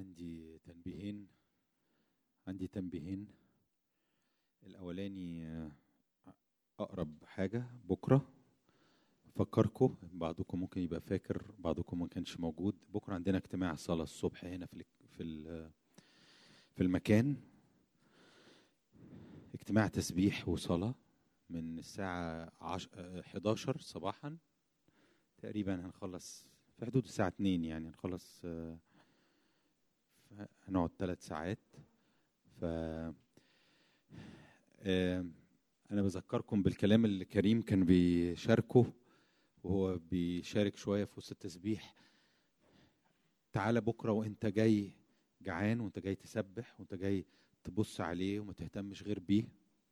عندي تنبيهين عندي تنبيهين الاولاني آه، اقرب حاجه بكره فكركم بعضكم ممكن يبقى فاكر بعضكم ما كانش موجود بكره عندنا اجتماع صلاه الصبح هنا في ال- في ال- في المكان اجتماع تسبيح وصلاه من الساعه عش... آه، 11 صباحا تقريبا هنخلص في حدود الساعه 2 يعني هنخلص آه، ف- هنقعد ثلاث ساعات ف آه، انا بذكركم بالكلام اللي كريم كان بيشاركه وهو بيشارك شويه في وسط التسبيح تعالى بكره وانت جاي جعان وانت جاي تسبح وانت جاي تبص عليه وما تهتمش غير بيه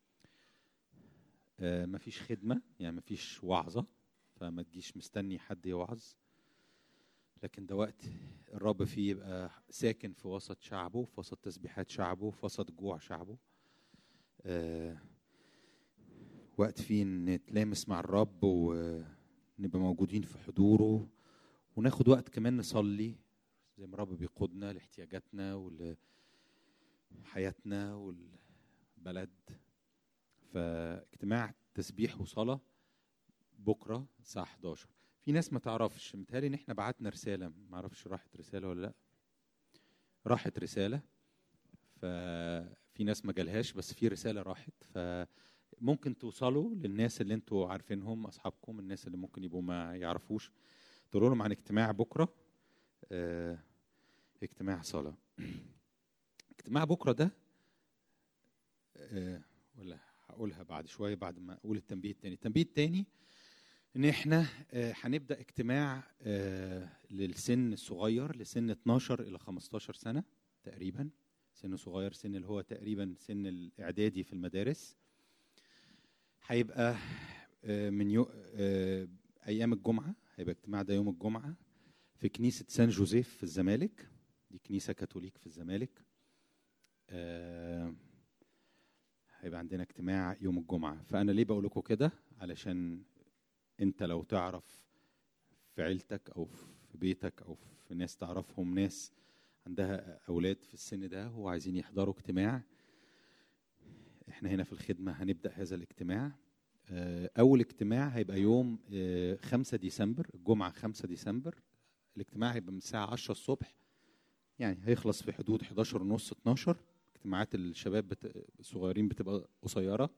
آه، مفيش خدمه يعني مفيش وعظه فما تجيش مستني حد يوعظ لكن ده وقت الرب فيه يبقى ساكن في وسط شعبه في وسط تسبيحات شعبه في وسط جوع شعبه آه، وقت فيه نتلامس مع الرب ونبقى موجودين في حضوره وناخد وقت كمان نصلي زي ما الرب بيقودنا لاحتياجاتنا ولحياتنا والبلد فاجتماع تسبيح وصلاة بكرة الساعة 11 في ناس ما تعرفش متهيألي ان احنا بعتنا رسالة ما اعرفش راحت رسالة ولا لا راحت رسالة ففي ناس ما جالهاش بس في رسالة راحت فممكن توصلوا للناس اللي انتوا عارفينهم اصحابكم الناس اللي ممكن يبقوا ما يعرفوش تقولوا لهم عن اجتماع بكرة آه، اجتماع صلاة اجتماع بكرة ده آه، ولا هقولها بعد شوية بعد ما أقول التنبيه التاني التنبيه التاني إن إحنا آه، هنبدأ اجتماع آه، للسن الصغير لسن 12 إلى 15 سنة تقريبا سن صغير سن اللي هو تقريبا سن الإعدادي في المدارس هيبقى آه، من يو آه، أيام الجمعة هيبقى اجتماع ده يوم الجمعة في كنيسة سان جوزيف في الزمالك دي كنيسة كاثوليك في الزمالك آه، هيبقى عندنا اجتماع يوم الجمعة فأنا ليه بقول لكم كده علشان أنت لو تعرف في عيلتك أو في بيتك أو في ناس تعرفهم ناس عندها أولاد في السن ده وعايزين يحضروا اجتماع احنا هنا في الخدمة هنبدأ هذا الاجتماع آه، أول اجتماع هيبقى يوم آه، 5 ديسمبر الجمعة 5 ديسمبر الاجتماع هيبقى من الساعة 10 الصبح يعني هيخلص في حدود 11 ونص 12 اجتماعات الشباب بت... الصغيرين بتبقى قصيرة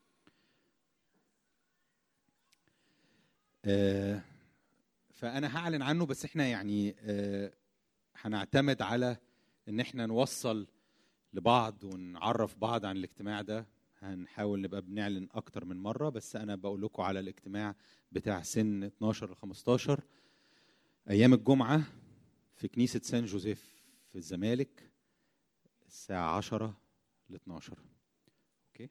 آه، فأنا هعلن عنه بس احنا يعني آه، هنعتمد على ان احنا نوصل لبعض ونعرف بعض عن الاجتماع ده هنحاول نبقى بنعلن اكتر من مره بس انا بقول لكم على الاجتماع بتاع سن 12 ل 15 ايام الجمعه في كنيسه سان جوزيف في الزمالك الساعه 10 ل 12 اوكي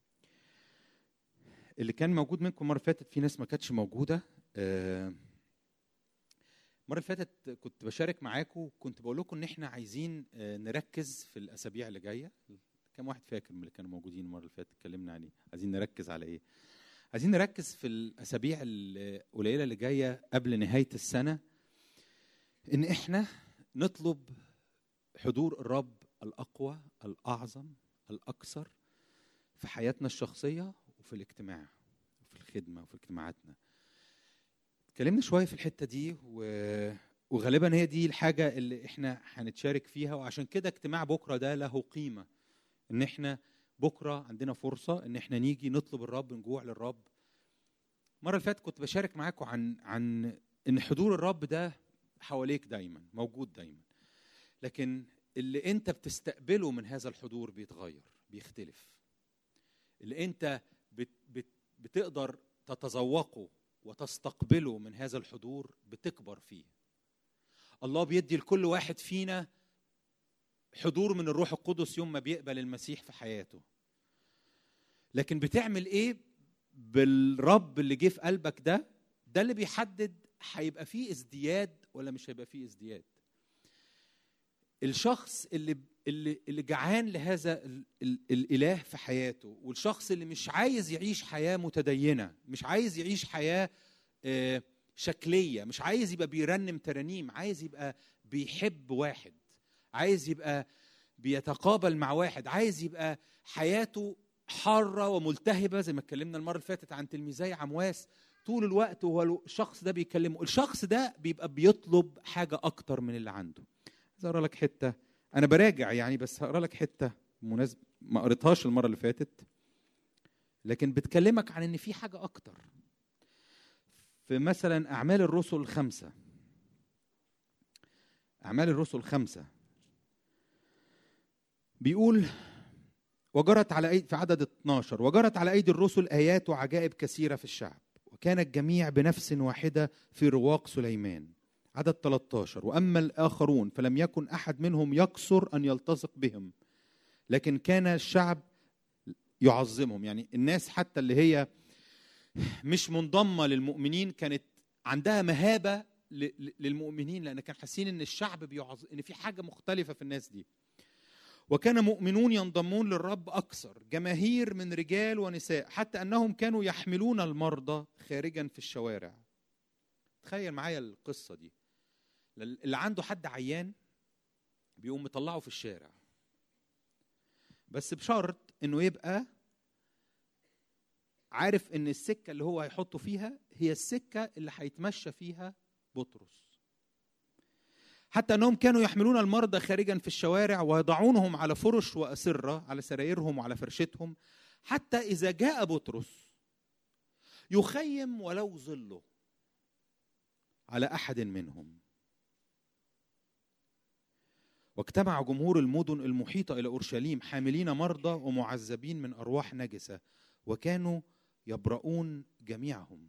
اللي كان موجود منكم المره اللي فاتت في ناس ما كانتش موجوده آه، المره اللي فاتت كنت بشارك معاكم كنت بقول لكم ان احنا عايزين آه، نركز في الاسابيع اللي جايه كم واحد فاكر من اللي كانوا موجودين المره اللي فاتت اتكلمنا عليه عايزين نركز على ايه عايزين نركز في الاسابيع القليله اللي جايه قبل نهايه السنه ان احنا نطلب حضور الرب الاقوى الاعظم الاكثر في حياتنا الشخصيه وفي الاجتماع وفي الخدمه وفي اجتماعاتنا اتكلمنا شويه في الحته دي و... وغالبا هي دي الحاجه اللي احنا هنتشارك فيها وعشان كده اجتماع بكره ده له قيمه ان احنا بكره عندنا فرصه ان احنا نيجي نطلب الرب نجوع للرب المره اللي فاتت كنت بشارك معاكم عن عن ان حضور الرب ده حواليك دايما موجود دايما لكن اللي انت بتستقبله من هذا الحضور بيتغير بيختلف اللي انت بت بت بتقدر تتذوقه وتستقبله من هذا الحضور بتكبر فيه الله بيدي لكل واحد فينا حضور من الروح القدس يوم ما بيقبل المسيح في حياته لكن بتعمل ايه بالرب اللي جه في قلبك ده ده اللي بيحدد هيبقى فيه ازدياد ولا مش هيبقى فيه ازدياد الشخص اللي اللي اللي جعان لهذا ال ال الاله في حياته والشخص اللي مش عايز يعيش حياه متدينه مش عايز يعيش حياه آه، شكليه مش عايز يبقى بيرنم ترانيم عايز يبقى بيحب واحد عايز يبقى بيتقابل مع واحد عايز يبقى حياته حاره وملتهبه زي ما اتكلمنا المره اللي فاتت عن تلميذي عمواس طول الوقت وهو الشخص ده بيكلمه الشخص ده بيبقى بيطلب حاجه اكتر من اللي عنده عايز اقرا لك حته انا براجع يعني بس هقرا لك حته مناسب ما قريتهاش المره اللي فاتت لكن بتكلمك عن ان في حاجه اكتر في مثلا اعمال الرسل الخمسه اعمال الرسل الخمسه بيقول وجرت على أيدي في عدد 12 وجرت على ايدي الرسل ايات وعجائب كثيره في الشعب وكان الجميع بنفس واحده في رواق سليمان عدد 13 واما الاخرون فلم يكن احد منهم يقصر ان يلتصق بهم لكن كان الشعب يعظمهم يعني الناس حتى اللي هي مش منضمه للمؤمنين كانت عندها مهابه للمؤمنين لان كان حاسين ان الشعب بيعظم ان في حاجه مختلفه في الناس دي وكان مؤمنون ينضمون للرب اكثر جماهير من رجال ونساء حتى انهم كانوا يحملون المرضى خارجا في الشوارع تخيل معايا القصه دي اللي عنده حد عيان بيقوم مطلعه في الشارع بس بشرط انه يبقى عارف ان السكه اللي هو هيحطه فيها هي السكه اللي هيتمشى فيها بطرس حتى انهم كانوا يحملون المرضى خارجا في الشوارع ويضعونهم على فرش واسره على سرايرهم وعلى فرشتهم حتى اذا جاء بطرس يخيم ولو ظله على احد منهم واجتمع جمهور المدن المحيطه الى اورشليم حاملين مرضى ومعذبين من ارواح نجسه وكانوا يبرؤون جميعهم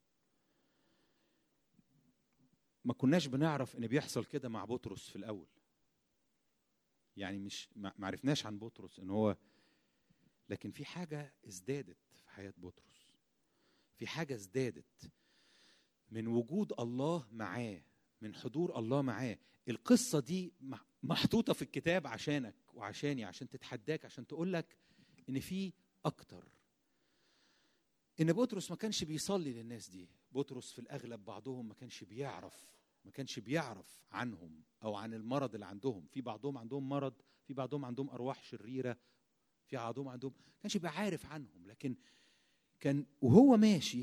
ما كناش بنعرف ان بيحصل كده مع بطرس في الاول يعني مش ما عرفناش عن بطرس ان هو لكن في حاجه ازدادت في حياه بطرس في حاجه ازدادت من وجود الله معاه من حضور الله معاه القصه دي محطوطه في الكتاب عشانك وعشاني عشان تتحداك عشان تقول لك ان في اكتر ان بطرس ما كانش بيصلي للناس دي بطرس في الاغلب بعضهم ما كانش بيعرف ما كانش بيعرف عنهم او عن المرض اللي عندهم في بعضهم عندهم مرض في بعضهم عندهم ارواح شريره في بعضهم عندهم ما كانش بيبقى عارف عنهم لكن كان وهو ماشي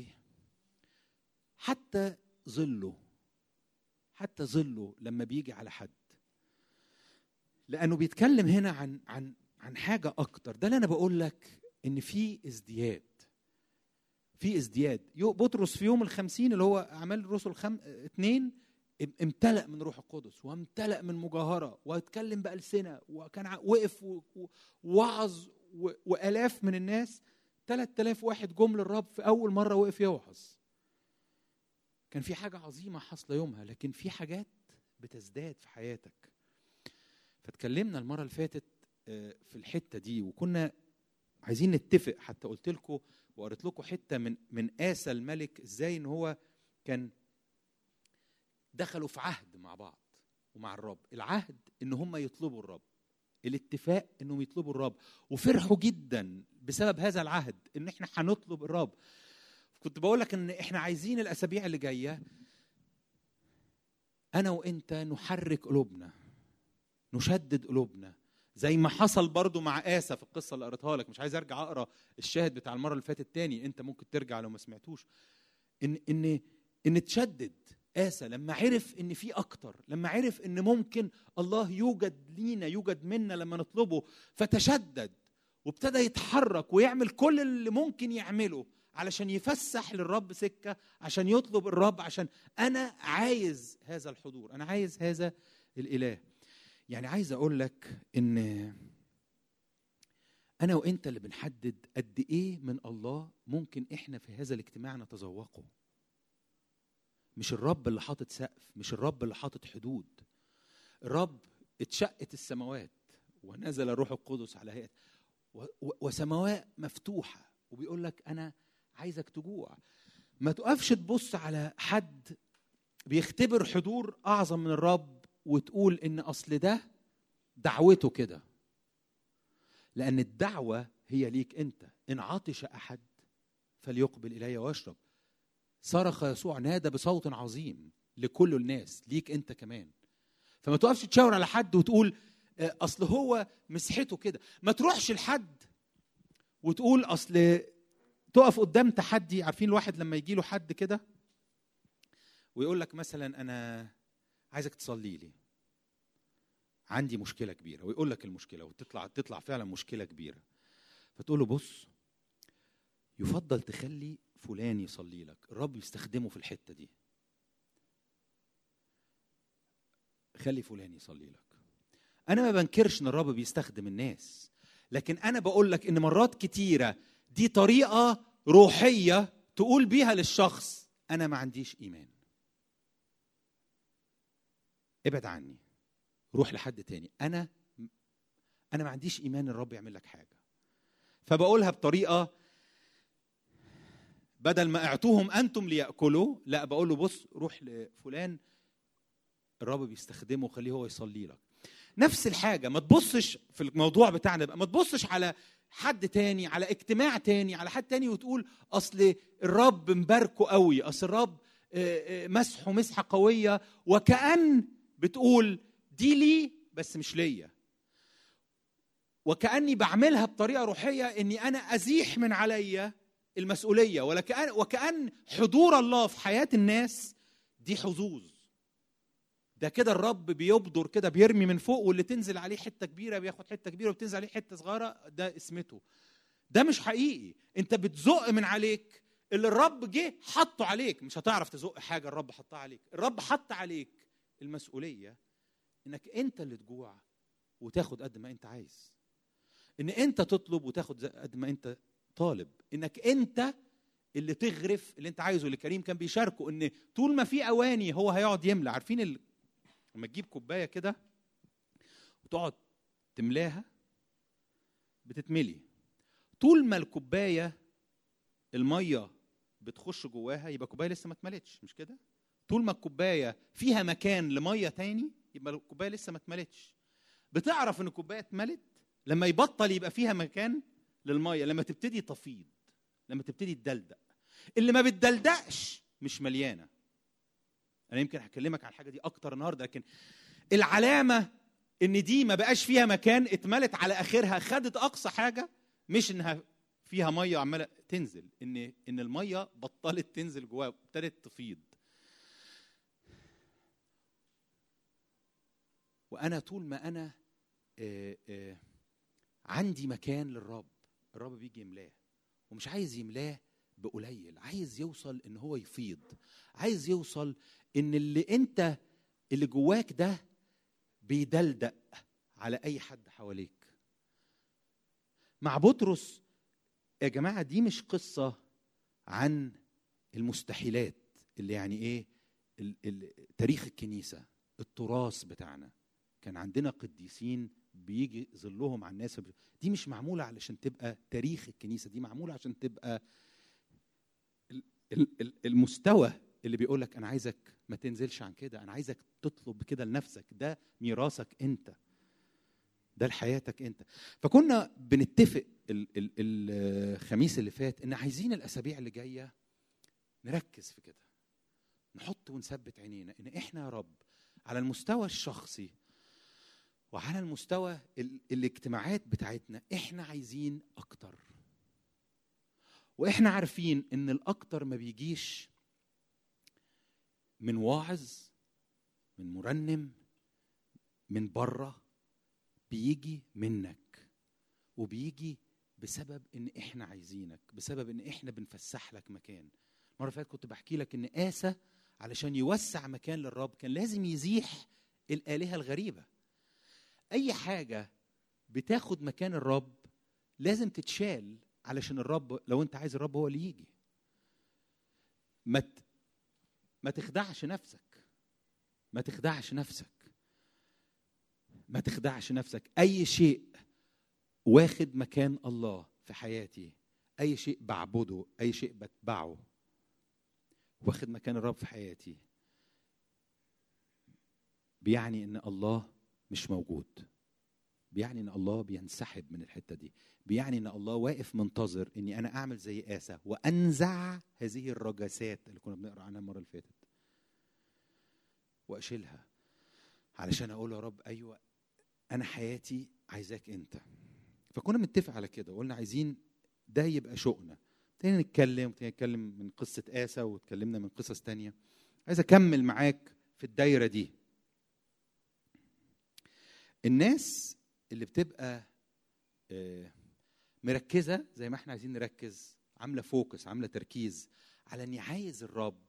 حتى ظله حتى ظله لما بيجي على حد لانه بيتكلم هنا عن عن عن حاجه اكتر ده اللي انا بقول لك ان في ازدياد في ازدياد بطرس في يوم الخمسين اللي هو اعمال الرسل خم... اتنين امتلأ من روح القدس وامتلأ من مجاهرة واتكلم بألسنة وكان وقف ووعظ وآلاف من الناس 3000 واحد جم للرب في أول مرة وقف يوعظ كان في حاجة عظيمة حاصلة يومها لكن في حاجات بتزداد في حياتك فاتكلمنا المرة اللي فاتت في الحتة دي وكنا عايزين نتفق حتى قلت لكم وقريت لكم حته من من آسى الملك ازاي ان هو كان دخلوا في عهد مع بعض ومع الرب العهد ان هم يطلبوا الرب الاتفاق انهم يطلبوا الرب وفرحوا جدا بسبب هذا العهد ان احنا هنطلب الرب كنت بقول لك ان احنا عايزين الاسابيع اللي جايه انا وانت نحرك قلوبنا نشدد قلوبنا زي ما حصل برضو مع آسى في القصة اللي قريتها لك مش عايز ارجع اقرا الشاهد بتاع المرة اللي فاتت تاني انت ممكن ترجع لو ما سمعتوش ان ان ان تشدد آسى لما عرف ان في اكتر لما عرف ان ممكن الله يوجد لينا يوجد منا لما نطلبه فتشدد وابتدى يتحرك ويعمل كل اللي ممكن يعمله علشان يفسح للرب سكة عشان يطلب الرب عشان أنا عايز هذا الحضور أنا عايز هذا الإله يعني عايز اقول لك ان انا وانت اللي بنحدد قد ايه من الله ممكن احنا في هذا الاجتماع نتذوقه مش الرب اللي حاطط سقف مش الرب اللي حاطط حدود الرب اتشقت السماوات ونزل الروح القدس على هيئه وسماوات مفتوحه وبيقول لك انا عايزك تجوع ما تقفش تبص على حد بيختبر حضور اعظم من الرب وتقول ان اصل ده دعوته كده لان الدعوه هي ليك انت ان عطش احد فليقبل الي واشرب صرخ يسوع نادى بصوت عظيم لكل الناس ليك انت كمان فما تقفش تشاور على حد وتقول آه، اصل هو مسحته كده ما تروحش لحد وتقول اصل تقف قدام تحدي عارفين الواحد لما يجي له حد كده ويقول لك مثلا انا عايزك تصلي لي عندي مشكله كبيره ويقول لك المشكله وتطلع تطلع فعلا مشكله كبيره فتقول له بص يفضل تخلي فلان يصلي لك الرب يستخدمه في الحته دي خلي فلان يصلي لك انا ما بنكرش ان الرب بيستخدم الناس لكن انا بقول لك ان مرات كتيره دي طريقه روحيه تقول بيها للشخص انا ما عنديش ايمان ابعد عني روح لحد تاني انا انا ما عنديش ايمان الرب يعمل لك حاجه فبقولها بطريقه بدل ما اعطوهم انتم لياكلوا لا بقول له بص روح لفلان الرب بيستخدمه خليه هو يصلي لك نفس الحاجه ما تبصش في الموضوع بتاعنا بقى ما تبصش على حد تاني على اجتماع تاني على حد تاني وتقول اصل الرب مباركه قوي اصل الرب آه، آه، مسحه مسحه قويه وكأن بتقول دي لي بس مش ليا وكأني بعملها بطريقه روحيه اني انا ازيح من عليا المسؤوليه ولكأن وكأن حضور الله في حياه الناس دي حظوظ ده كده الرب بيبدر كده بيرمي من فوق واللي تنزل عليه حته كبيره بياخد حته كبيره وتنزل عليه حته صغيره ده اسمته ده مش حقيقي انت بتزق من عليك اللي الرب جه حطه عليك مش هتعرف تزق حاجه الرب حطها عليك الرب حط عليك المسؤوليه انك انت اللي تجوع وتاخد قد ما انت عايز ان انت تطلب وتاخد قد ما انت طالب انك انت اللي تغرف اللي انت عايزه اللي كريم كان بيشاركه ان طول ما في اواني هو هيقعد يملى عارفين ال... لما تجيب كوبايه كده وتقعد تملاها بتتملي طول ما الكوبايه الميه بتخش جواها يبقى الكوبايه لسه ما اتملتش مش كده طول ما الكوبايه فيها مكان لميه تاني يبقى الكوبايه لسه ما اتملتش بتعرف ان الكوبايه اتملت لما يبطل يبقى فيها مكان للميه لما تبتدي تفيض لما تبتدي تدلدق اللي ما بتدلدقش مش مليانه انا يمكن هكلمك عن الحاجه دي اكتر النهارده لكن العلامه ان دي ما بقاش فيها مكان اتملت على اخرها خدت اقصى حاجه مش انها فيها ميه عماله تنزل ان ان الميه بطلت تنزل جواها ابتدت تفيض وانا طول ما انا آآ آآ عندي مكان للرب الرب بيجي يملاه ومش عايز يملاه بقليل عايز يوصل ان هو يفيض عايز يوصل ان اللي انت اللي جواك ده بيدلدق على اي حد حواليك مع بطرس يا جماعه دي مش قصه عن المستحيلات اللي يعني ايه ال- ال- تاريخ الكنيسه التراث بتاعنا كان عندنا قديسين بيجي ظلهم على الناس دي مش معموله علشان تبقى تاريخ الكنيسه دي معموله عشان تبقى ال- ال- ال- المستوى اللي بيقول لك انا عايزك ما تنزلش عن كده انا عايزك تطلب كده لنفسك ده ميراثك انت ده لحياتك انت فكنا بنتفق ال- ال- الخميس اللي فات ان عايزين الاسابيع اللي جايه نركز في كده نحط ونثبت عينينا ان احنا يا رب على المستوى الشخصي وعلى المستوى ال- الاجتماعات بتاعتنا احنا عايزين اكتر واحنا عارفين ان الاكتر ما بيجيش من واعظ من مرنم من بره بيجي منك وبيجي بسبب ان احنا عايزينك بسبب ان احنا بنفسح لك مكان المره اللي فاتت كنت بحكي لك ان آسى علشان يوسع مكان للرب كان لازم يزيح الآلهة الغريبة أي حاجة بتاخد مكان الرب لازم تتشال علشان الرب لو أنت عايز الرب هو اللي يجي ما ت- ما تخدعش نفسك ما تخدعش نفسك ما تخدعش نفسك أي شيء واخد مكان الله في حياتي أي شيء بعبده أي شيء بتبعه واخد مكان الرب في حياتي بيعني ان الله مش موجود بيعني ان الله بينسحب من الحته دي بيعني ان الله واقف منتظر اني انا اعمل زي آسى وانزع هذه الرجاسات اللي كنا بنقرا عنها المره اللي فاتت واشيلها علشان اقول يا رب ايوه انا حياتي عايزاك انت فكنا متفق على كده وقلنا عايزين ده يبقى شؤنا ابتدينا نتكلم ابتدينا نتكلم من قصه اسى واتكلمنا من قصص تانية عايز اكمل معاك في الدايره دي الناس اللي بتبقى آه، مركزه زي ما احنا عايزين نركز عامله فوكس عامله تركيز على اني عايز الرب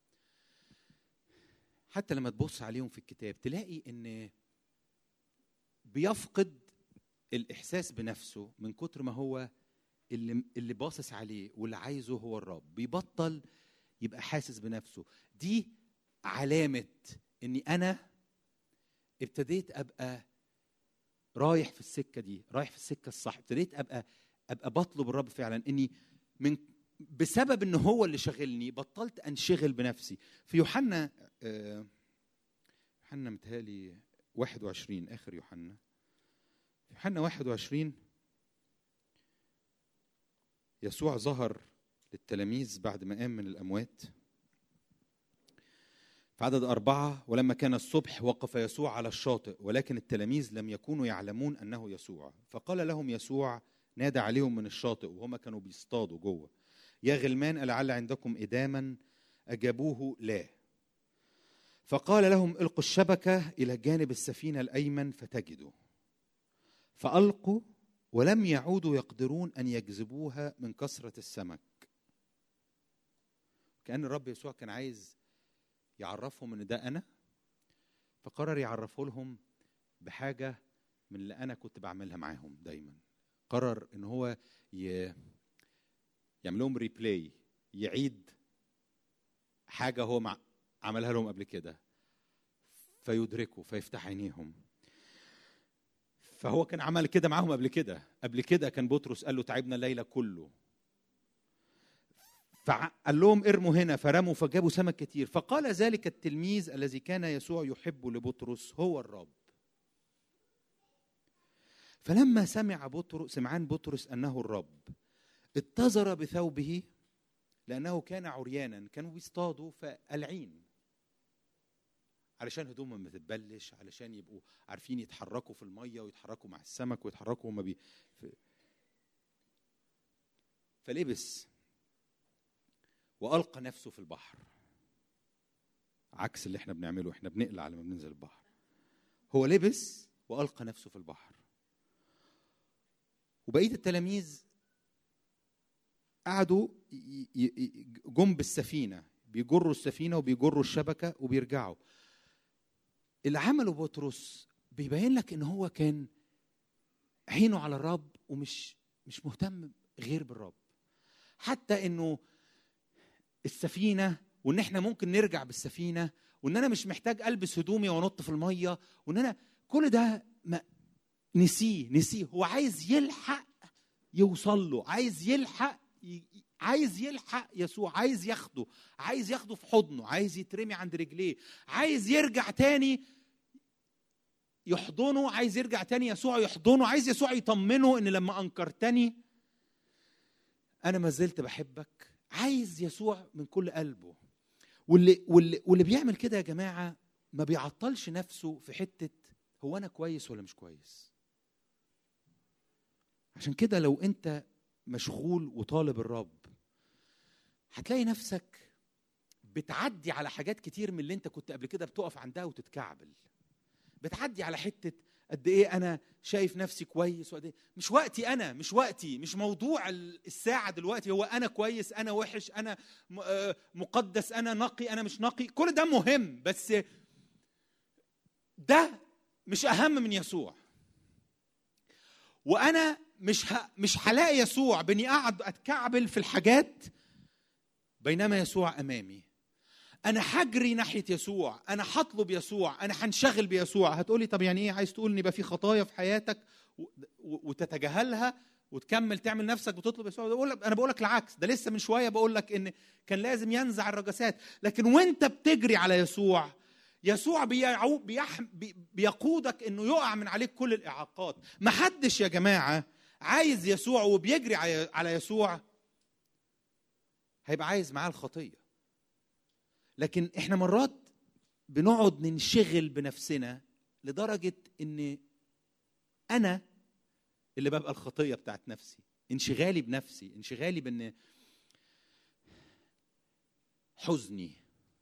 حتى لما تبص عليهم في الكتاب تلاقي ان بيفقد الاحساس بنفسه من كتر ما هو اللي اللي باصص عليه واللي عايزه هو الرب بيبطل يبقى حاسس بنفسه دي علامه اني انا ابتديت ابقى رايح في السكه دي رايح في السكه الصح ابتديت ابقى ابقى بطلب الرب فعلا اني من بسبب ان هو اللي شغلني بطلت انشغل بنفسي في يوحنا آه، يوحنا متهيألي 21 اخر يوحنا في يوحنا 21 يسوع ظهر للتلاميذ بعد ما قام من الأموات في عدد أربعة ولما كان الصبح وقف يسوع على الشاطئ ولكن التلاميذ لم يكونوا يعلمون أنه يسوع فقال لهم يسوع نادى عليهم من الشاطئ وهم كانوا بيصطادوا جوه يا غلمان ألعل عندكم إداما أجابوه لا فقال لهم القوا الشبكة إلى جانب السفينة الأيمن فتجدوا فألقوا ولم يعودوا يقدرون أن يجذبوها من كثرة السمك كأن الرب يسوع كان عايز يعرفهم ان ده انا فقرر يعرفه لهم بحاجه من اللي انا كنت بعملها معاهم دايما قرر ان هو ي... يعمل لهم ريبلاي يعيد حاجه هو مع... عملها لهم قبل كده فيدركوا فيفتح عينيهم فهو كان عمل كده معاهم قبل كده قبل كده كان بطرس قال له تعبنا الليله كله فقال لهم ارموا هنا فرموا فجابوا سمك كتير فقال ذلك التلميذ الذي كان يسوع يحبه لبطرس هو الرب فلما سمع بطرس سمعان بطرس انه الرب اتزر بثوبه لانه كان عريانا كانوا بيصطادوا فقلعين علشان هدومهم ما تتبلش علشان يبقوا عارفين يتحركوا في الميه ويتحركوا مع السمك ويتحركوا هما بي في فلبس والقى نفسه في البحر عكس اللي احنا بنعمله احنا بنقلع لما بننزل البحر هو لبس والقى نفسه في البحر وبقيه التلاميذ قعدوا جنب السفينه بيجروا السفينه وبيجروا الشبكه وبيرجعوا اللي عمله بطرس بيبين لك ان هو كان عينه على الرب ومش مش مهتم غير بالرب حتى انه السفينه وان احنا ممكن نرجع بالسفينه وان انا مش محتاج البس هدومي وانط في الميه وان انا كل ده ما نسيه نسيه هو عايز يلحق يوصل له عايز يلحق عايز يلحق يسوع عايز ياخده عايز ياخده في حضنه عايز يترمي عند رجليه عايز يرجع تاني يحضنه عايز يرجع تاني يسوع يحضنه عايز يسوع يطمنه ان لما انكرتني انا ما زلت بحبك عايز يسوع من كل قلبه واللي واللي واللي بيعمل كده يا جماعه ما بيعطلش نفسه في حته هو انا كويس ولا مش كويس عشان كده لو انت مشغول وطالب الرب هتلاقي نفسك بتعدي على حاجات كتير من اللي انت كنت قبل كده بتقف عندها وتتكعبل بتعدي على حته قد ايه انا شايف نفسي كويس وقد إيه مش وقتي انا مش وقتي مش موضوع الساعه دلوقتي هو انا كويس انا وحش انا مقدس انا نقي انا مش نقي كل ده مهم بس ده مش اهم من يسوع وانا مش ه... مش هلاقي يسوع باني اقعد اتكعبل في الحاجات بينما يسوع امامي انا هجري ناحيه يسوع انا هطلب يسوع انا هنشغل بيسوع هتقولي طب يعني ايه عايز تقول ان يبقى في خطايا في حياتك وتتجاهلها وتكمل تعمل نفسك بتطلب يسوع بقول لك انا بقول لك العكس ده لسه من شويه بقول لك ان كان لازم ينزع الرجسات لكن وانت بتجري على يسوع يسوع بيعو بيح بيقودك انه يقع من عليك كل الاعاقات ما حدش يا جماعه عايز يسوع وبيجري على يسوع هيبقى عايز معاه الخطيه لكن احنا مرات بنقعد ننشغل بنفسنا لدرجه ان انا اللي ببقى الخطيه بتاعت نفسي انشغالي بنفسي انشغالي بان حزني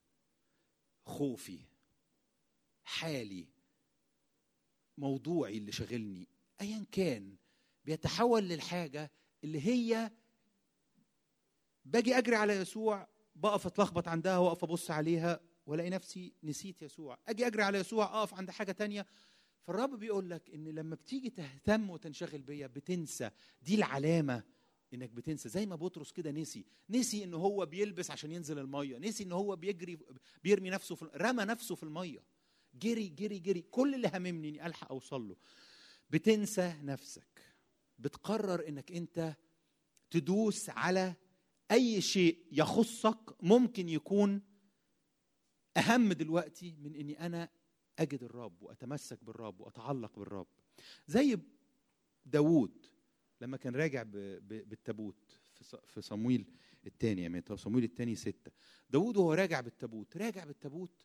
خوفي حالي موضوعي اللي شاغلني ايا كان بيتحول للحاجه اللي هي باجي اجري على يسوع بقف اتلخبط عندها واقف ابص عليها والاقي نفسي نسيت يسوع اجي اجري على يسوع اقف عند حاجه تانية فالرب بيقول لك ان لما بتيجي تهتم وتنشغل بيا بتنسى دي العلامه انك بتنسى زي ما بطرس كده نسي نسي ان هو بيلبس عشان ينزل الميه نسي ان هو بيجري بيرمي نفسه في رمى نفسه في الميه جري جري جري كل اللي هممني اني الحق اوصل له بتنسى نفسك بتقرر انك انت تدوس على اي شيء يخصك ممكن يكون اهم دلوقتي من اني انا اجد الرب واتمسك بالرب واتعلق بالرب زي داوود لما كان راجع بالتابوت في صمويل الثاني يعني صمويل الثاني ستة داوود وهو راجع بالتابوت راجع بالتابوت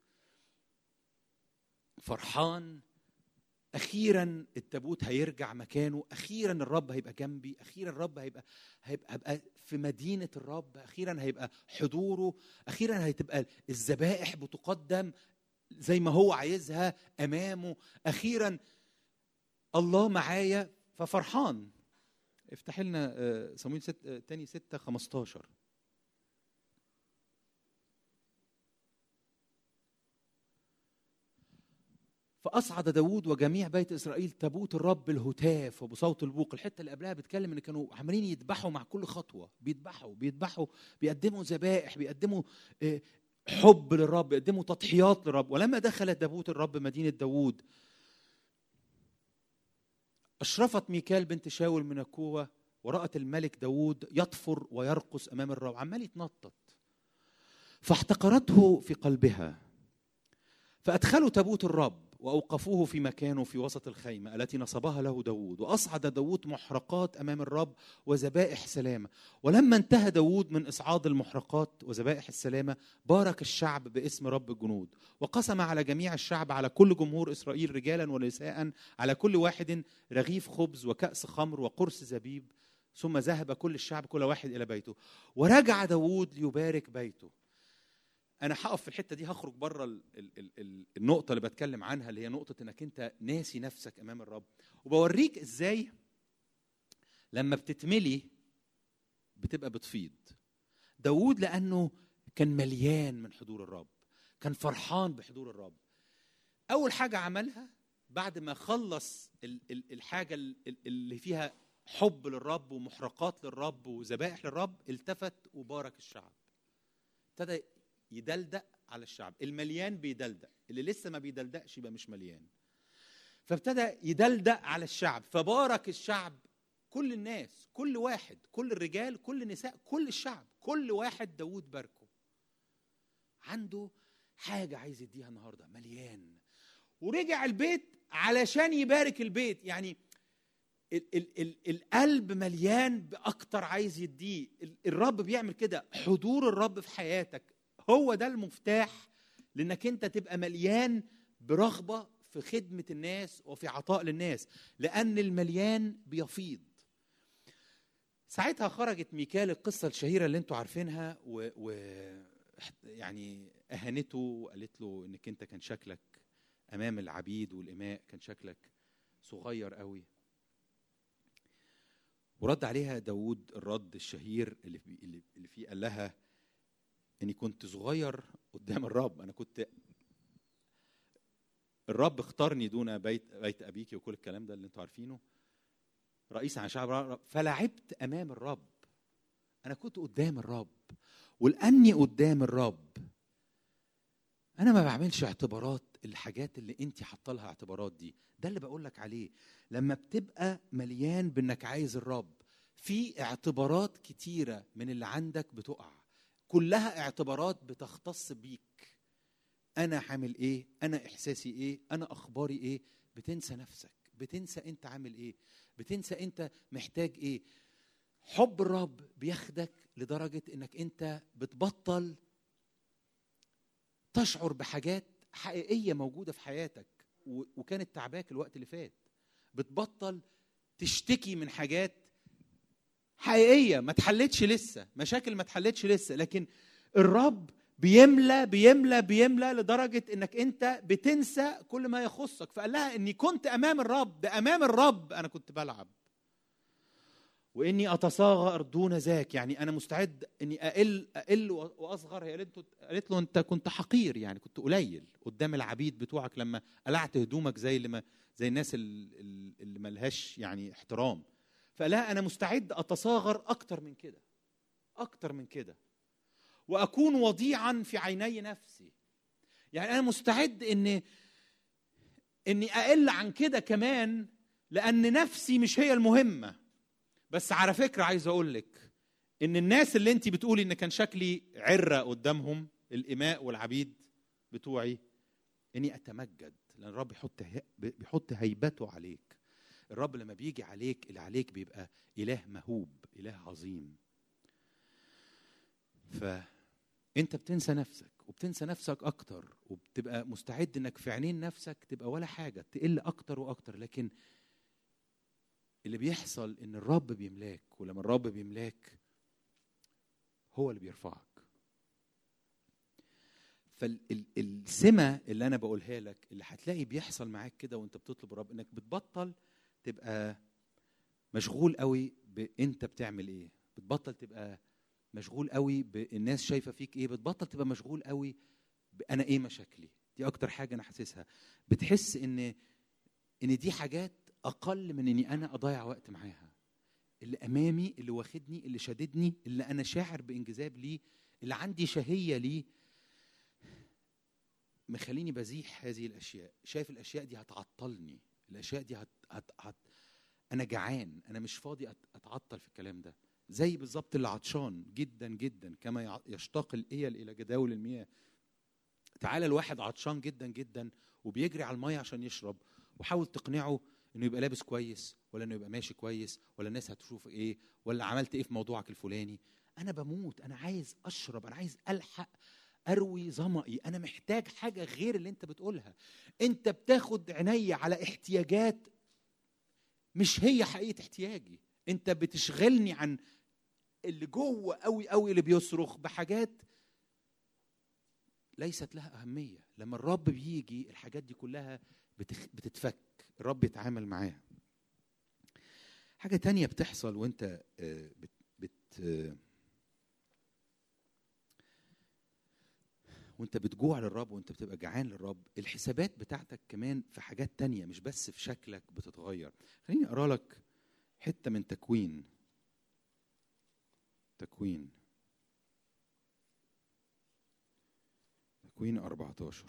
فرحان اخيرا التابوت هيرجع مكانه اخيرا الرب هيبقى جنبي اخيرا الرب هيبقى هيبقى, هيبقى في مدينه الرب اخيرا هيبقى حضوره اخيرا هتبقى الذبائح بتقدم زي ما هو عايزها امامه اخيرا الله معايا ففرحان افتح لنا صمويل ست تاني ستة 15 فأصعد داود وجميع بيت إسرائيل تابوت الرب الهتاف وبصوت البوق الحتة اللي قبلها بتكلم إن كانوا عمالين يذبحوا مع كل خطوة بيذبحوا بيذبحوا بيقدموا ذبائح بيقدموا حب للرب بيقدموا تضحيات للرب ولما دخل تابوت الرب مدينة داود أشرفت ميكال بنت شاول من الكوة ورأت الملك داود يطفر ويرقص أمام الرب عمال يتنطط فاحتقرته في قلبها فأدخلوا تابوت الرب وأوقفوه في مكانه في وسط الخيمة التي نصبها له داود وأصعد داود محرقات أمام الرب وذبائح سلامة ولما انتهى داود من إصعاد المحرقات وذبائح السلامة بارك الشعب باسم رب الجنود وقسم على جميع الشعب على كل جمهور إسرائيل رجالا ونساء على كل واحد رغيف خبز وكأس خمر وقرص زبيب ثم ذهب كل الشعب كل واحد إلى بيته ورجع داود ليبارك بيته انا هقف في الحته دي هخرج بره ال ال ال النقطه اللي بتكلم عنها اللي هي نقطه انك انت ناسي نفسك امام الرب وبوريك ازاي لما بتتملي بتبقى بتفيض داود لانه كان مليان من حضور الرب كان فرحان بحضور الرب اول حاجه عملها بعد ما خلص الحاجه اللي فيها حب للرب ومحرقات للرب وذبائح للرب التفت وبارك الشعب ابتدى يدلدق على الشعب المليان بيدلدق اللي لسه ما بيدلدقش يبقى مش مليان فابتدى يدلدق على الشعب فبارك الشعب كل الناس كل واحد كل الرجال كل النساء كل الشعب كل واحد داود باركه عنده حاجة عايز يديها النهاردة مليان ورجع البيت علشان يبارك البيت يعني ال ال ال القلب مليان بأكتر عايز يديه الرب بيعمل كده حضور الرب في حياتك هو ده المفتاح لانك انت تبقى مليان برغبه في خدمه الناس وفي عطاء للناس لان المليان بيفيض ساعتها خرجت ميكال القصه الشهيره اللي انتوا عارفينها و, و يعني اهانته وقالت له انك انت كان شكلك امام العبيد والاماء كان شكلك صغير قوي ورد عليها داود الرد الشهير اللي اللي فيه قال لها اني كنت صغير قدام الرب انا كنت الرب اختارني دون بيت بيت ابيك وكل الكلام ده اللي انتوا عارفينه رئيس عن شعب الرب فلعبت امام الرب انا كنت قدام الرب ولاني قدام الرب انا ما بعملش اعتبارات الحاجات اللي انت حاطه لها اعتبارات دي ده اللي بقول لك عليه لما بتبقى مليان بانك عايز الرب في اعتبارات كتيره من اللي عندك بتقع كلها اعتبارات بتختص بيك انا عامل ايه انا احساسي ايه انا اخباري ايه بتنسى نفسك بتنسى انت عامل ايه بتنسى انت محتاج ايه حب الرب بياخدك لدرجه انك انت بتبطل تشعر بحاجات حقيقيه موجوده في حياتك و- وكانت تعباك الوقت اللي فات بتبطل تشتكي من حاجات حقيقيه ما اتحلتش لسه مشاكل ما اتحلتش لسه لكن الرب بيملى بيملى بيملى لدرجه انك انت بتنسى كل ما يخصك فقال لها اني كنت امام الرب ده امام الرب انا كنت بلعب واني اتصاغر دون ذاك يعني انا مستعد اني اقل اقل واصغر هي قالت له قالت له انت كنت حقير يعني كنت قليل قدام العبيد بتوعك لما قلعت هدومك زي اللي ما زي الناس ال- ال- اللي ملهاش يعني احترام فقال لها انا مستعد اتصاغر اكتر من كده اكتر من كده واكون وضيعا في عيني نفسي يعني انا مستعد ان اني اقل عن كده كمان لان نفسي مش هي المهمه بس على فكره عايز اقول لك ان الناس اللي انت بتقولي ان كان شكلي عره قدامهم الاماء والعبيد بتوعي اني اتمجد لان الرب بيحط هي- بيحط هيبته عليك الرب لما بيجي عليك اللي عليك بيبقى اله مهوب اله عظيم فانت بتنسى نفسك وبتنسى نفسك اكتر وبتبقى مستعد انك في عينين نفسك تبقى ولا حاجه تقل اكتر واكتر لكن اللي بيحصل ان الرب بيملاك ولما الرب بيملاك هو اللي بيرفعك فالسمة اللي أنا بقولها لك اللي هتلاقي بيحصل معاك كده وأنت بتطلب الرب إنك بتبطل تبقى مشغول قوي بأنت بتعمل إيه بتبطل تبقى مشغول قوي بالناس شايفة فيك إيه بتبطل تبقى مشغول قوي بأنا إيه مشاكلي دي أكتر حاجة أنا حاسسها بتحس إن إن دي حاجات أقل من إني أنا أضيع وقت معاها اللي أمامي اللي واخدني اللي شاددني اللي أنا شاعر بانجذاب ليه اللي عندي شهية ليه مخليني بزيح هذه الاشياء شايف الاشياء دي هتعطلني الاشياء دي هت... هت... هت... انا جعان انا مش فاضي أت... اتعطل في الكلام ده زي بالظبط اللي عطشان جدا جدا كما يع- يشتاق الايل الى جداول المياه تعالى الواحد عطشان جدا جدا وبيجري على الميه عشان يشرب وحاول تقنعه انه يبقى لابس كويس ولا انه يبقى ماشي كويس ولا الناس هتشوف ايه ولا عملت ايه في موضوعك الفلاني انا بموت انا عايز اشرب انا عايز الحق اروي ظمئي انا محتاج حاجه غير اللي انت بتقولها انت بتاخد عيني على احتياجات مش هي حقيقه احتياجي انت بتشغلني عن اللي جوه قوي قوي اللي بيصرخ بحاجات ليست لها اهميه لما الرب بيجي الحاجات دي كلها بتخ... بتتفك الرب يتعامل معاها حاجه تانية بتحصل وانت آه، بت... بت... آه، وانت بتجوع للرب وانت بتبقى جعان للرب الحسابات بتاعتك كمان في حاجات تانية مش بس في شكلك بتتغير خليني اقرا لك حته من تكوين تكوين تكوين 14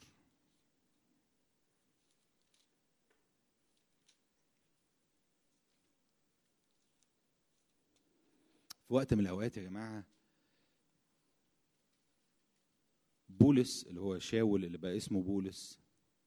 في وقت من الاوقات يا جماعه بولس اللي هو شاول اللي بقى اسمه بولس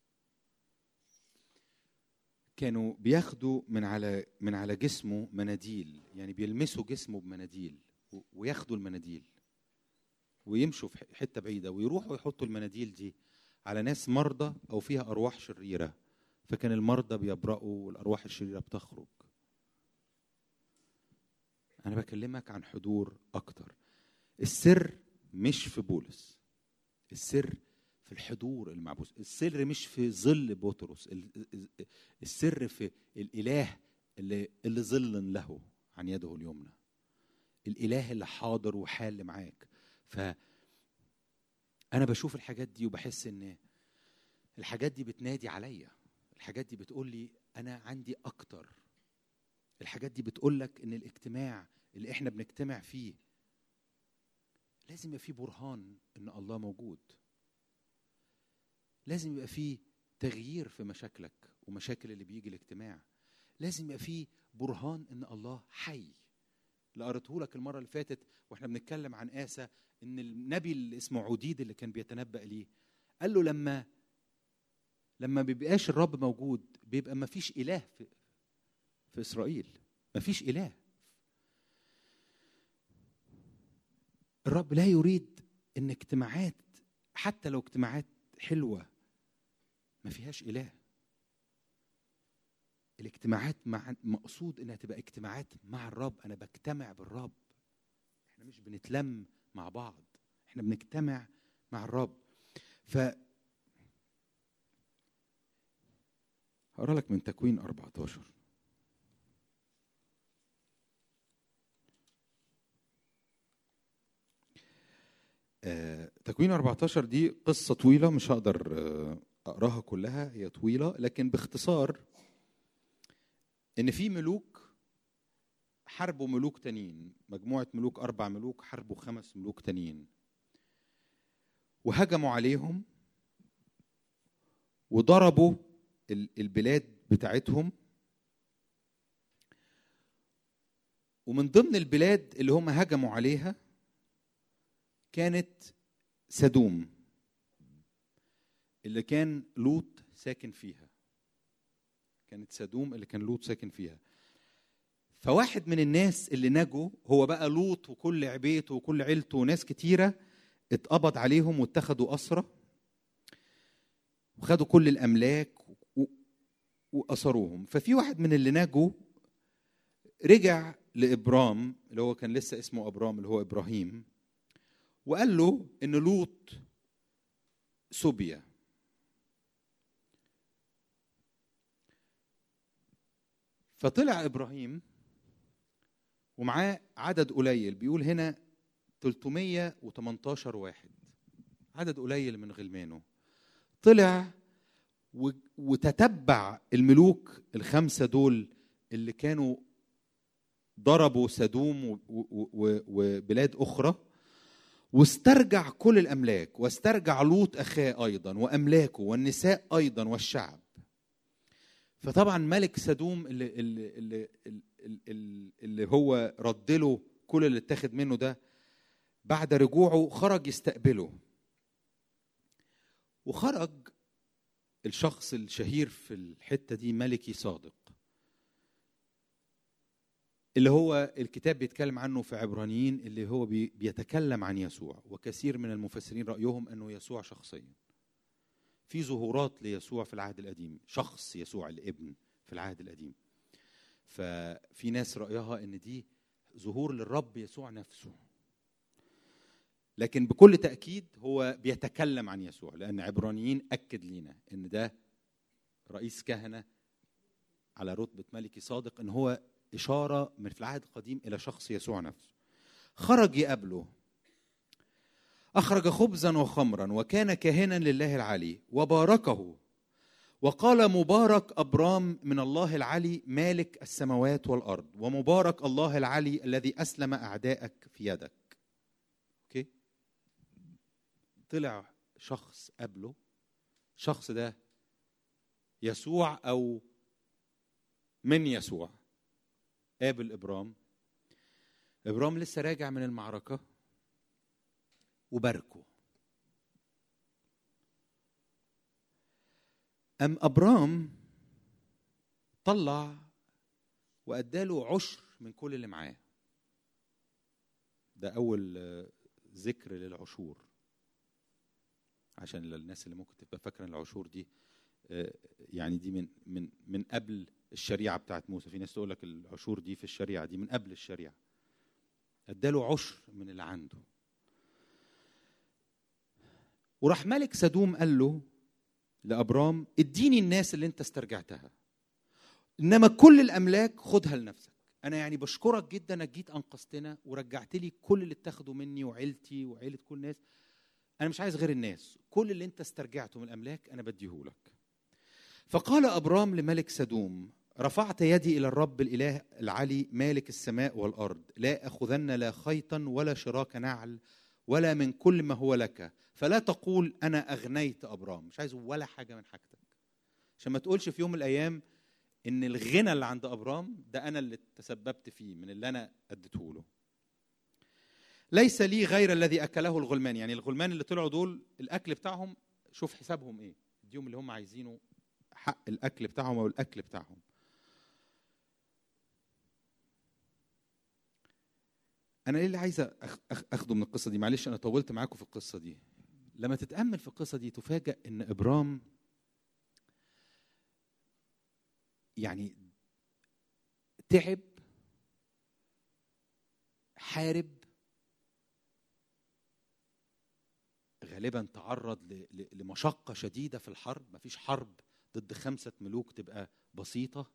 كانوا بياخدوا من على من على جسمه مناديل يعني بيلمسوا جسمه بمناديل و- وياخدوا المناديل ويمشوا في حته بعيده ويروحوا يحطوا المناديل دي على ناس مرضى او فيها ارواح شريره فكان المرضى بيبرأوا والارواح الشريره بتخرج انا بكلمك عن حضور اكتر السر مش في بولس السر في الحضور المعبوس السر مش في ظل بطرس ال- ال- السر في الاله اللي اللي ظل له عن يده اليمنى الاله اللي حاضر وحال معاك ف انا بشوف الحاجات دي وبحس ان الحاجات دي بتنادي عليا الحاجات دي بتقول لي انا عندي اكتر الحاجات دي بتقول لك ان الاجتماع اللي احنا بنجتمع فيه لازم يبقى فيه برهان ان الله موجود لازم يبقى فيه تغيير في مشاكلك ومشاكل اللي بيجي الاجتماع لازم يبقى فيه برهان ان الله حي اللي قريته لك المره اللي فاتت واحنا بنتكلم عن آسى ان النبي اللي اسمه عديد اللي كان بيتنبأ ليه قال له لما لما بيبقاش الرب موجود بيبقى ما فيش اله في في اسرائيل ما فيش اله الرب لا يريد ان اجتماعات حتى لو اجتماعات حلوه ما فيهاش اله الاجتماعات مع مقصود انها تبقى اجتماعات مع الرب انا بجتمع بالرب احنا مش بنتلم مع بعض احنا بنجتمع مع الرب ف هقرا لك من تكوين 14 آه، تكوين 14 دي قصة طويلة مش هقدر آه، أقراها كلها هي طويلة لكن باختصار إن في ملوك حاربوا ملوك تانيين مجموعة ملوك أربع ملوك حاربوا خمس ملوك تانيين وهجموا عليهم وضربوا ال- البلاد بتاعتهم ومن ضمن البلاد اللي هم هجموا عليها كانت سدوم اللي كان لوط ساكن فيها كانت سدوم اللي كان لوط ساكن فيها فواحد من الناس اللي نجوا هو بقى لوط وكل عبيته وكل عيلته وناس كتيرة اتقبض عليهم واتخذوا أسرة وخدوا كل الأملاك و- وأسروهم ففي واحد من اللي نجوا رجع لإبرام اللي هو كان لسه اسمه أبرام اللي هو إبراهيم وقال له ان لوط سبي فطلع ابراهيم ومعاه عدد قليل بيقول هنا 318 واحد عدد قليل من غلمانه طلع و- وتتبع الملوك الخمسه دول اللي كانوا ضربوا سدوم و- و- و- وبلاد اخرى واسترجع كل الاملاك واسترجع لوط اخاه ايضا واملاكه والنساء ايضا والشعب فطبعا ملك سدوم اللي اللي اللي, اللي, اللي هو رد له كل اللي اتاخد منه ده بعد رجوعه خرج يستقبله وخرج الشخص الشهير في الحته دي ملكي صادق اللي هو الكتاب بيتكلم عنه في عبرانيين اللي هو بي- بيتكلم عن يسوع وكثير من المفسرين رأيهم أنه يسوع شخصيا في ظهورات ليسوع في العهد القديم شخص يسوع الابن في العهد القديم ففي ناس رأيها أن دي ظهور للرب يسوع نفسه لكن بكل تأكيد هو بيتكلم عن يسوع لأن عبرانيين أكد لينا أن ده رئيس كهنة على رتبة ملكي صادق أن هو إشارة من في العهد القديم إلى شخص يسوع نفسه خرج يقابله أخرج خبزا وخمرا وكان كاهنا لله العلي وباركه وقال مبارك أبرام من الله العلي مالك السماوات والأرض ومبارك الله العلي الذي أسلم أعدائك في يدك أوكي طلع شخص قبله الشخص ده يسوع أو من يسوع قابل ابرام ابرام لسه راجع من المعركه وباركه ام ابرام طلع واداله عشر من كل اللي معاه ده اول آه، ذكر للعشور عشان للناس اللي ممكن تبقى فاكره ان العشور دي آه، يعني دي من من من قبل الشريعه بتاعت موسى في ناس تقول لك العشور دي في الشريعه دي من قبل الشريعه اداله عشر من اللي عنده وراح ملك سدوم قال له لابرام اديني الناس اللي انت استرجعتها انما كل الاملاك خدها لنفسك انا يعني بشكرك جدا انك جيت انقذتنا ورجعت لي كل اللي اتاخده مني وعيلتي وعيله كل الناس انا مش عايز غير الناس كل اللي انت استرجعته من الاملاك انا بديهولك فقال ابرام لملك سدوم رفعت يدي الى الرب الاله العلي مالك السماء والارض لا اخذن لا خيطا ولا شراك نعل ولا من كل ما هو لك فلا تقول انا اغنيت ابرام مش عايز ولا حاجه من حاجتك عشان ما تقولش في يوم من الايام ان الغنى اللي عند ابرام ده انا اللي تسببت فيه من اللي انا اديته له ليس لي غير الذي اكله الغلمان يعني الغلمان اللي طلعوا دول الاكل بتاعهم شوف حسابهم ايه اديهم اللي هم عايزينه حق الاكل بتاعهم او الاكل بتاعهم انا ايه اللي عايز أخ- أخ- اخده من القصه دي معلش انا طولت معاكم في القصه دي لما تتامل في القصه دي تفاجأ ان ابرام يعني تعب حارب غالبا تعرض لمشقه شديده في الحرب مفيش حرب ضد خمسه ملوك تبقى بسيطه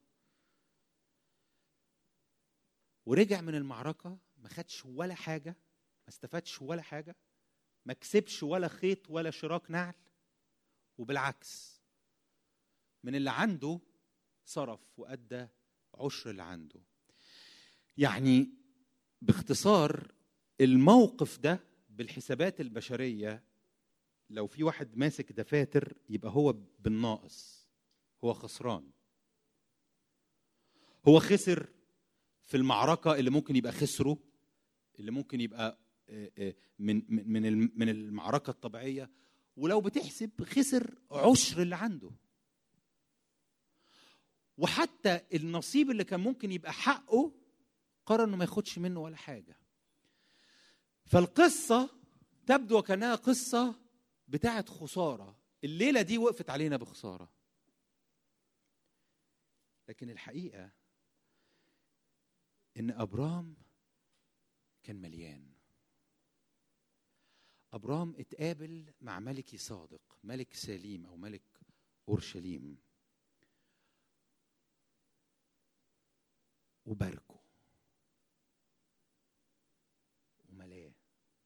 ورجع من المعركه ما خدش ولا حاجه ما استفادش ولا حاجه ما كسبش ولا خيط ولا شراك نعل وبالعكس من اللي عنده صرف وادى عشر اللي عنده يعني باختصار الموقف ده بالحسابات البشريه لو في واحد ماسك دفاتر يبقى هو بالناقص هو خسران هو خسر في المعركه اللي ممكن يبقى خسره اللي ممكن يبقى من من من المعركه الطبيعيه ولو بتحسب خسر عشر اللي عنده وحتى النصيب اللي كان ممكن يبقى حقه قرر انه ما ياخدش منه ولا حاجه فالقصه تبدو وكانها قصه بتاعت خساره الليله دي وقفت علينا بخساره لكن الحقيقه ان ابرام كان مليان ابرام اتقابل مع ملكي صادق ملك سليم او ملك اورشليم وباركه وملاه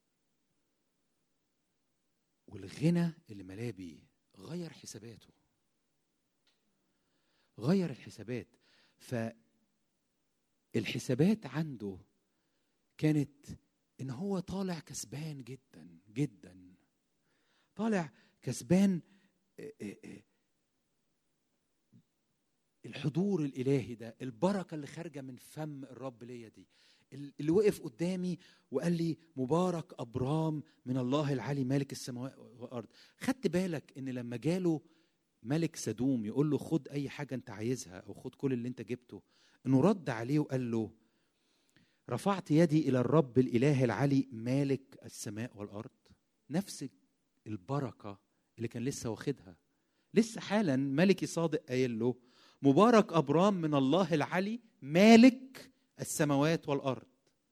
والغنى اللي ملاه بيه غير حساباته غير الحسابات فالحسابات عنده كانت ان هو طالع كسبان جدا جدا طالع كسبان الحضور الالهي ده البركه اللي خارجه من فم الرب ليا دي اللي وقف قدامي وقال لي مبارك ابرام من الله العلي مالك السماوات والارض خدت بالك ان لما جاله ملك سدوم يقول له خد اي حاجه انت عايزها او خد كل اللي انت جبته انه رد عليه وقال له رفعت يدي الى الرب الاله العلي مالك السماء والارض نفس البركه اللي كان لسه واخدها لسه حالا ملكي صادق قايل له مبارك ابرام من الله العلي مالك السماوات والارض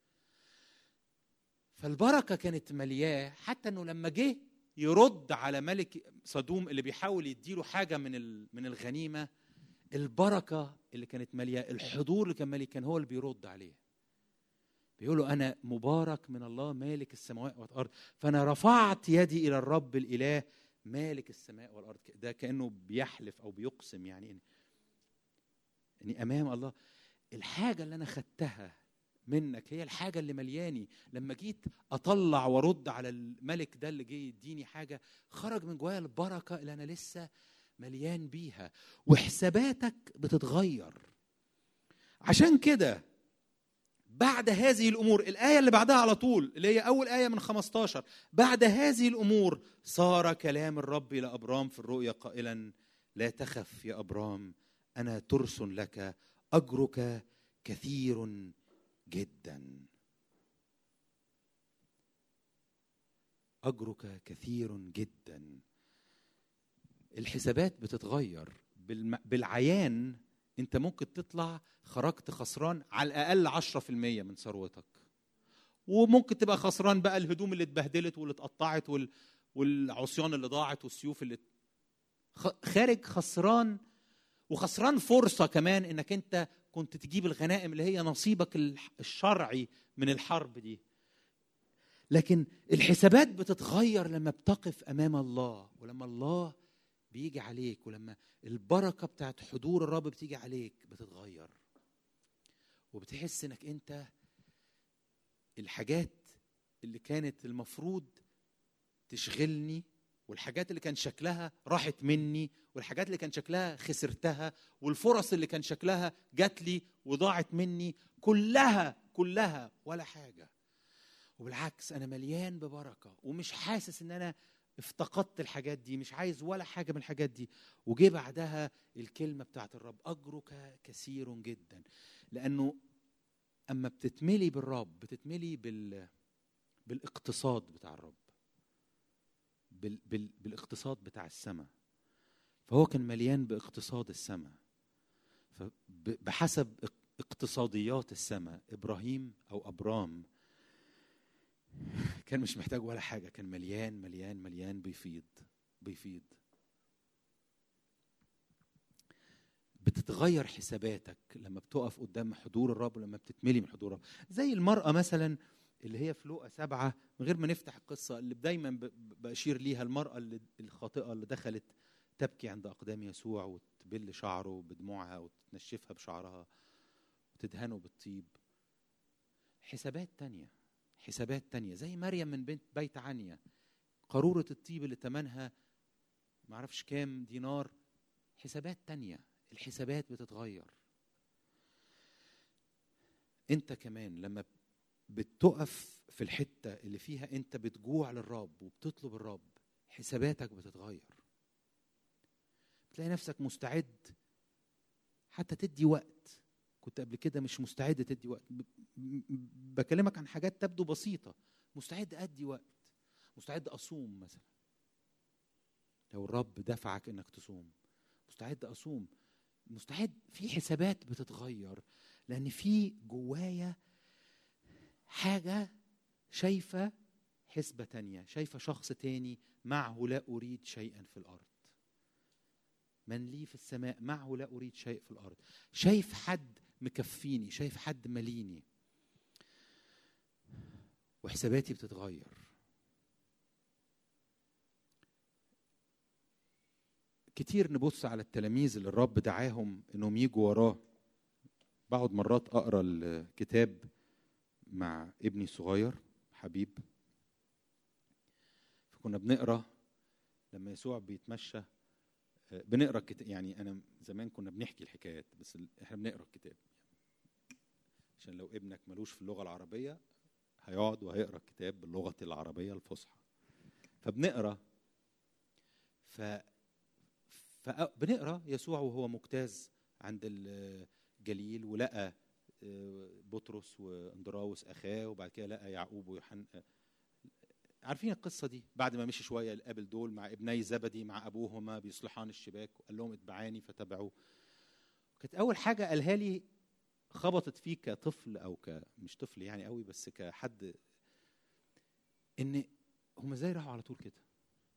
فالبركه كانت ملياه حتى انه لما جه يرد على ملك صدوم اللي بيحاول يديله حاجه من من الغنيمه البركه اللي كانت ماليه الحضور اللي كان مالي كان هو اللي بيرد عليه بيقول له انا مبارك من الله مالك السماوات والارض فانا رفعت يدي الى الرب الاله مالك السماء والارض ده كانه بيحلف او بيقسم يعني اني امام الله الحاجه اللي انا خدتها منك هي الحاجه اللي ملياني لما جيت اطلع وارد على الملك ده اللي جه يديني حاجه خرج من جوايا البركه اللي انا لسه مليان بيها وحساباتك بتتغير عشان كده بعد هذه الامور الايه اللي بعدها على طول اللي هي اول ايه من 15 بعد هذه الامور صار كلام الرب الى ابرام في الرؤيا قائلا لا تخف يا ابرام انا ترس لك اجرك كثير جدا اجرك كثير جدا الحسابات بتتغير بالعيان انت ممكن تطلع خرجت خسران على الاقل 10% من ثروتك وممكن تبقى خسران بقى الهدوم اللي اتبهدلت واللي اتقطعت وال... والعصيان اللي ضاعت والسيوف اللي خارج خسران وخسران فرصة كمان انك انت كنت تجيب الغنائم اللي هي نصيبك الشرعي من الحرب دي لكن الحسابات بتتغير لما بتقف امام الله ولما الله بيجي عليك ولما البركة بتاعت حضور الرب بتيجي عليك بتتغير وبتحس انك انت الحاجات اللي كانت المفروض تشغلني والحاجات اللي كان شكلها راحت مني والحاجات اللي كان شكلها خسرتها والفرص اللي كان شكلها جات لي وضاعت مني كلها كلها ولا حاجة وبالعكس أنا مليان ببركة ومش حاسس إن أنا افتقدت الحاجات دي مش عايز ولا حاجة من الحاجات دي وجي بعدها الكلمة بتاعت الرب أجرك كثير جدا لأنه أما بتتملي بالرب بتتملي بال بالاقتصاد بتاع الرب بال... بال... بالاقتصاد بتاع السماء فهو كان مليان باقتصاد السماء فبحسب اقتصاديات السماء ابراهيم او ابرام كان مش محتاج ولا حاجه كان مليان مليان مليان بيفيض بيفيض بتتغير حساباتك لما بتقف قدام حضور الرب ولما بتتملي من حضور الرب زي المرأة مثلا اللي هي في لوقا سبعة من غير ما نفتح القصة اللي دايما ب- ب- بشير ليها المرأة اللي الخاطئة اللي دخلت تبكي عند أقدام يسوع وتبل شعره بدموعها وتنشفها بشعرها وتدهنه بالطيب حسابات تانية حسابات تانية زي مريم من بنت بيت عنيا قارورة الطيب اللي تمنها معرفش كام دينار حسابات تانية الحسابات بتتغير انت كمان لما بتقف في الحتة اللي فيها انت بتجوع للرب وبتطلب الرب حساباتك بتتغير تلاقي نفسك مستعد حتى تدي وقت كنت قبل كده مش مستعد تدي وقت ب- ب- بكلمك عن حاجات تبدو بسيطة مستعد أدي وقت مستعد أصوم مثلا لو الرب دفعك إنك تصوم مستعد أصوم مستعد في حسابات بتتغير لأن في جوايا حاجة شايفة حسبة تانية شايفة شخص تاني معه لا أريد شيئا في الأرض من لي في السماء معه لا أريد شيء في الأرض شايف حد مكفيني شايف حد مليني وحساباتي بتتغير كتير نبص على التلاميذ اللي الرب دعاهم انهم يجوا وراه بقعد مرات اقرا الكتاب مع ابني الصغير حبيب فكنا بنقرا لما يسوع بيتمشى آه، بنقرا الكتاب يعني انا زمان كنا بنحكي الحكايات بس ال- احنا بنقرا الكتاب عشان لو ابنك ملوش في اللغه العربيه هيقعد وهيقرا الكتاب باللغه العربيه الفصحى فبنقرا ف فبنقرا يسوع وهو مجتاز عند الجليل ولقى آه، بطرس واندراوس اخاه وبعد كده لقى يعقوب ويوحنا عارفين القصه دي بعد ما مشي شويه قابل دول مع ابني زبدي مع ابوهما بيصلحان الشباك وقال لهم اتبعاني فتبعوه كانت اول حاجه قالها لي خبطت فيه كطفل او ك مش طفل يعني قوي بس كحد ان هم ازاي راحوا على طول كده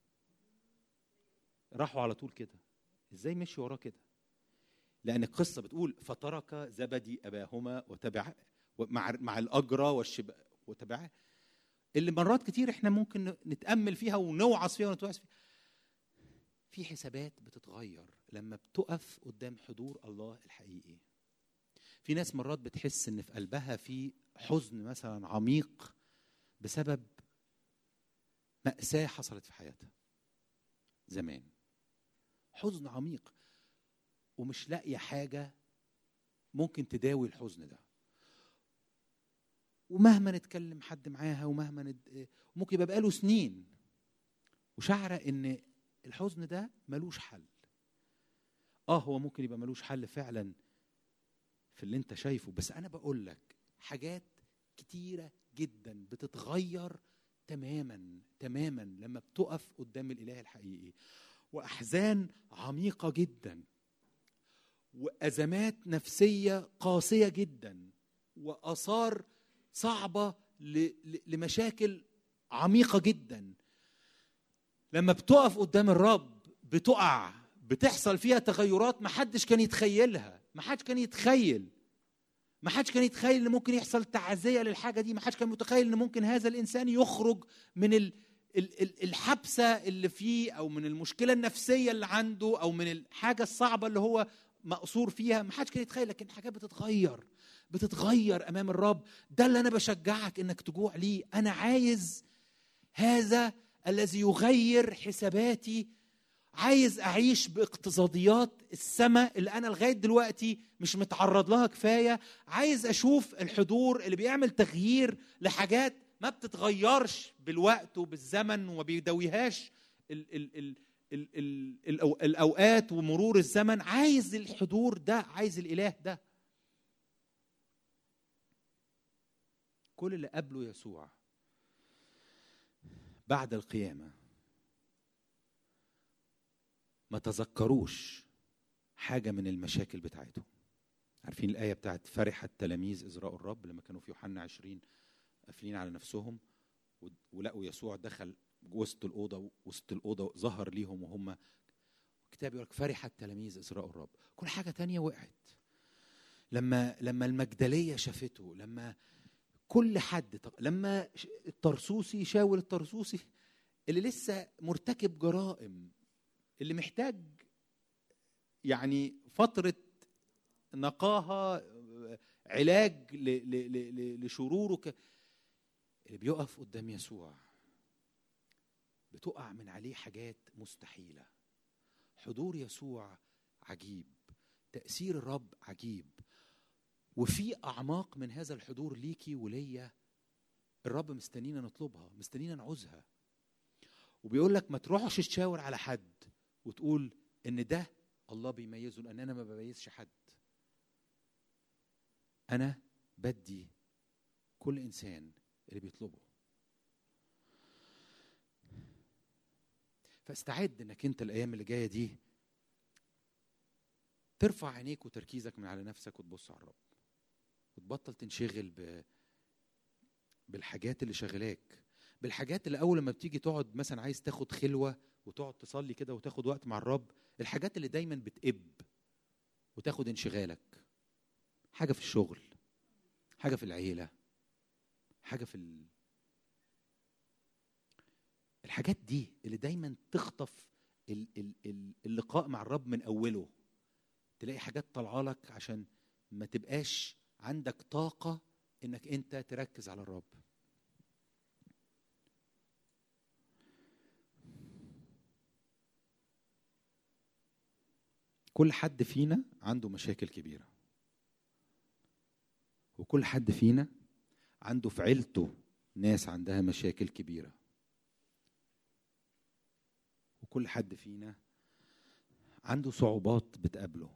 راحوا على طول كده ازاي مشي وراه كده لان القصه بتقول فترك زبدي اباهما وتبع مع مع الاجرى والشب وتبعه اللي مرات كتير احنا ممكن نتامل فيها ونوعظ فيها ونتوعظ فيها في حسابات بتتغير لما بتقف قدام حضور الله الحقيقي في ناس مرات بتحس ان في قلبها في حزن مثلا عميق بسبب مأساة حصلت في حياتها زمان حزن عميق ومش لاقية حاجة ممكن تداوي الحزن ده ومهما نتكلم حد معاها ومهما ند... ممكن يبقى بقاله سنين وشعرة ان الحزن ده ملوش حل اه هو ممكن يبقى ملوش حل فعلا في اللي انت شايفه بس انا بقول لك حاجات كتيرة جدا بتتغير تماما تماما لما بتقف قدام الاله الحقيقي واحزان عميقه جدا وازمات نفسيه قاسيه جدا واثار صعبه ل- ل- لمشاكل عميقه جدا لما بتقف قدام الرب بتقع بتحصل فيها تغيرات ما حدش كان يتخيلها ما حدش كان يتخيل ما حدش كان يتخيل ان ممكن يحصل تعزيه للحاجه دي ما حدش كان متخيل ان ممكن هذا الانسان يخرج من ال ال- ال- الحبسه اللي فيه او من المشكله النفسيه اللي عنده او من الحاجه الصعبه اللي هو مقصور فيها ما حدش كان يتخيل لكن حاجات بتتغير بتتغير امام الرب ده اللي انا بشجعك انك تجوع ليه انا عايز هذا الذي يغير حساباتي عايز اعيش باقتصاديات السماء اللي انا لغايه دلوقتي مش متعرض لها كفايه عايز اشوف الحضور اللي بيعمل تغيير لحاجات ما بتتغيرش بالوقت وبالزمن وما بيداويهاش ال ال ال ال ال الأو- الاوقات ومرور الزمن عايز الحضور ده عايز الاله ده كل اللي قبله يسوع بعد القيامه ما تذكروش حاجه من المشاكل بتاعتهم عارفين الآية بتاعت فرح التلاميذ إذ رأوا الرب لما كانوا في يوحنا عشرين قافلين على نفسهم و- ولقوا يسوع دخل وسط الأوضة وسط الأوضة ظهر ليهم وهم الكتاب يقول لك فرح التلاميذ إذ رأوا الرب كل حاجة تانية وقعت لما لما المجدلية شافته لما كل حد لما ش- الطرسوسي شاول الطرسوسي اللي لسه مرتكب جرائم اللي محتاج يعني فترة نقاهة علاج ل- ل- ل- ل- لشروره ك- اللي بيقف قدام يسوع بتقع من عليه حاجات مستحيلة حضور يسوع عجيب تأثير الرب عجيب وفي أعماق من هذا الحضور ليكي وليا الرب مستنينا نطلبها مستنينا نعوزها وبيقول لك ما تروحش تشاور على حد وتقول ان ده الله بيميزه لان انا ما بميزش حد انا بدي كل انسان اللي بيطلبه فاستعد انك انت الايام اللي جايه دي ترفع عينيك وتركيزك من على نفسك وتبص على الرب وتبطل تنشغل ب بالحاجات اللي شغلاك بالحاجات اللي اول لما بتيجي تقعد مثلا عايز تاخد خلوه وتقعد تصلي كده وتاخد وقت مع الرب الحاجات اللي دايما بتقب وتاخد انشغالك حاجه في الشغل حاجه في العيله حاجه في ال... الحاجات دي اللي دايما تخطف ال... ال... ال... اللقاء مع الرب من اوله تلاقي حاجات طالعه لك عشان ما تبقاش عندك طاقه انك انت تركز على الرب كل حد فينا عنده مشاكل كبيره وكل حد فينا عنده في عيلته ناس عندها مشاكل كبيره وكل حد فينا عنده صعوبات بتقابله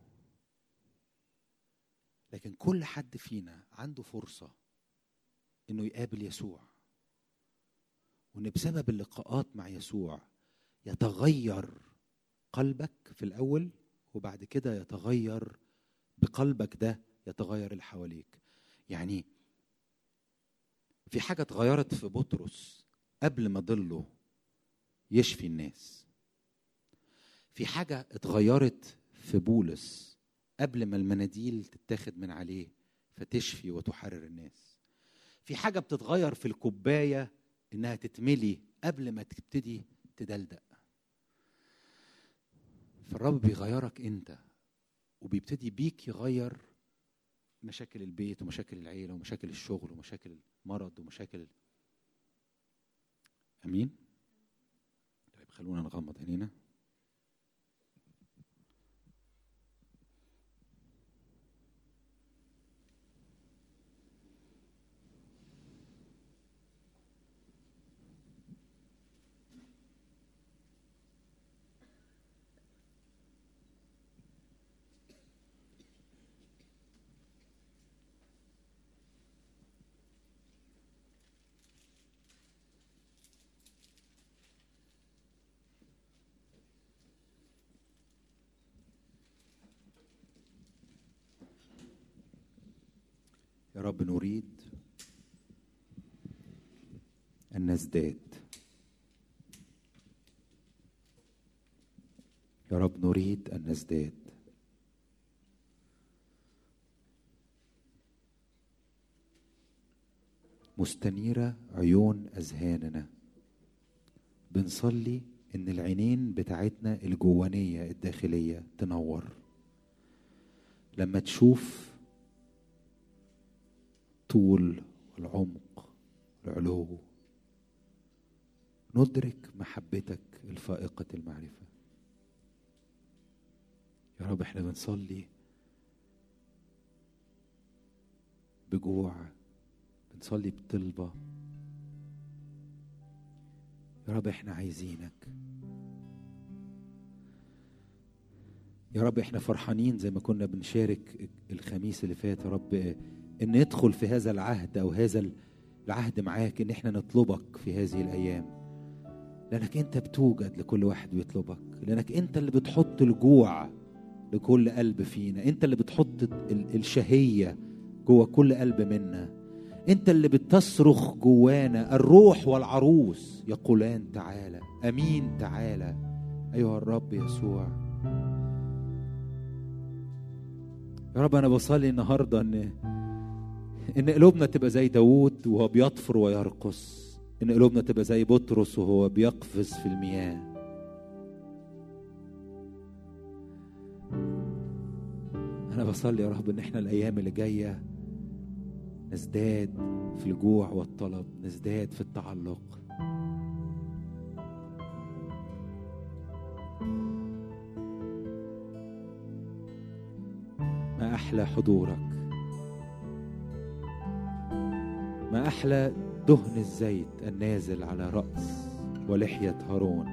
لكن كل حد فينا عنده فرصه انه يقابل يسوع وان بسبب اللقاءات مع يسوع يتغير قلبك في الاول وبعد كده يتغير بقلبك ده يتغير اللي حواليك يعني في حاجه اتغيرت في بطرس قبل ما ضله يشفي الناس في حاجه اتغيرت في بولس قبل ما المناديل تتاخد من عليه فتشفي وتحرر الناس في حاجه بتتغير في الكوبايه انها تتملي قبل ما تبتدي تدلدق فالرب بيغيرك انت وبيبتدي بيك يغير مشاكل البيت ومشاكل العيله ومشاكل الشغل ومشاكل المرض ومشاكل امين طيب خلونا نغمض عينينا يا رب نريد أن نزداد يا رب نريد أن نزداد مستنيرة عيون أذهاننا بنصلي إن العينين بتاعتنا الجوانية الداخلية تنور لما تشوف طول والعمق والعلو ندرك محبتك الفائقة المعرفة يا رب احنا بنصلي بجوع بنصلي بطلبة يا رب احنا عايزينك يا رب احنا فرحانين زي ما كنا بنشارك الخميس اللي فات يا رب ان ندخل في هذا العهد او هذا العهد معاك ان احنا نطلبك في هذه الايام لانك انت بتوجد لكل واحد بيطلبك لانك انت اللي بتحط الجوع لكل قلب فينا انت اللي بتحط ال- الشهيه جوه كل قلب منا انت اللي بتصرخ جوانا الروح والعروس يقولان تعالى امين تعالى ايها الرب يسوع يا رب انا بصلي النهارده ان ان قلوبنا تبقى زي داوود وهو بيطفر ويرقص ان قلوبنا تبقى زي بطرس وهو بيقفز في المياه انا بصلي يا رب ان احنا الايام اللي جايه نزداد في الجوع والطلب نزداد في التعلق ما احلى حضورك ما احلى دهن الزيت النازل على راس ولحيه هارون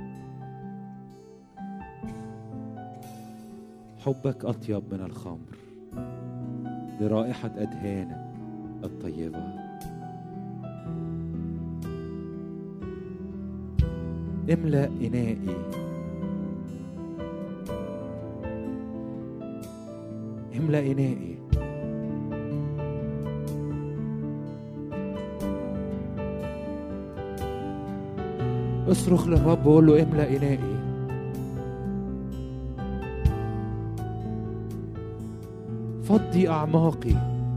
حبك اطيب من الخمر لرائحه ادهانك الطيبه املا انائي املا انائي اصرخ للرب وقول له املا انائي فضي اعماقي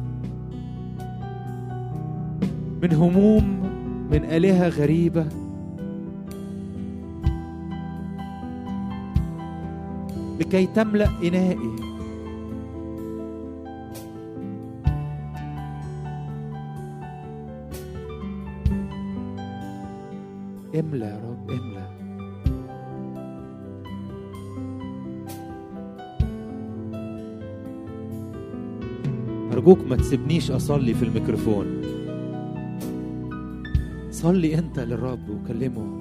من هموم من الهه غريبه لكي تملا انائي املا يا رب املا أرجوك ما تسيبنيش أصلي في الميكروفون صلي أنت للرب وكلمه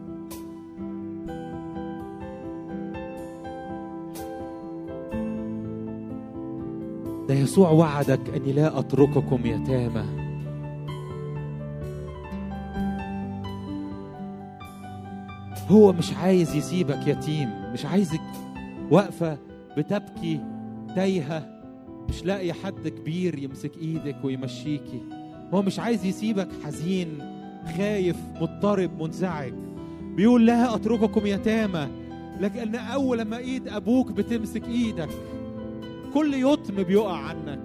ده يسوع وعدك أني لا أترككم يتامى هو مش عايز يسيبك يتيم مش عايزك واقفة بتبكي تايهة مش لاقي حد كبير يمسك ايدك ويمشيكي هو مش عايز يسيبك حزين خايف مضطرب منزعج بيقول لا اترككم يتامى لكن اول ما ايد ابوك بتمسك ايدك كل يتم بيقع عنك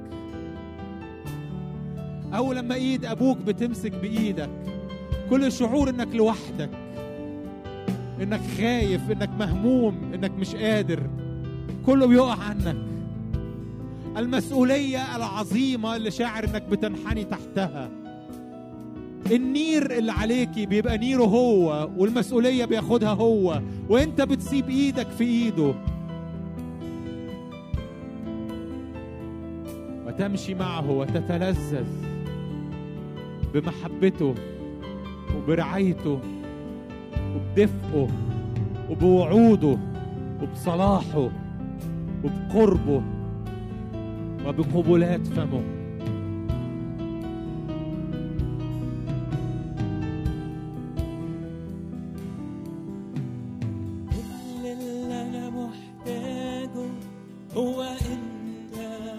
اول لما ايد ابوك بتمسك بايدك كل شعور انك لوحدك انك خايف انك مهموم انك مش قادر كله بيقع عنك المسؤولية العظيمة اللي شاعر انك بتنحني تحتها النير اللي عليكي بيبقى نيره هو والمسؤولية بياخدها هو وانت بتسيب ايدك في ايده وتمشي معه وتتلذذ بمحبته وبرعايته وبدفئه وبوعوده وبصلاحه وبقربه وبقبلات فمه كل اللي انا محتاجه هو انت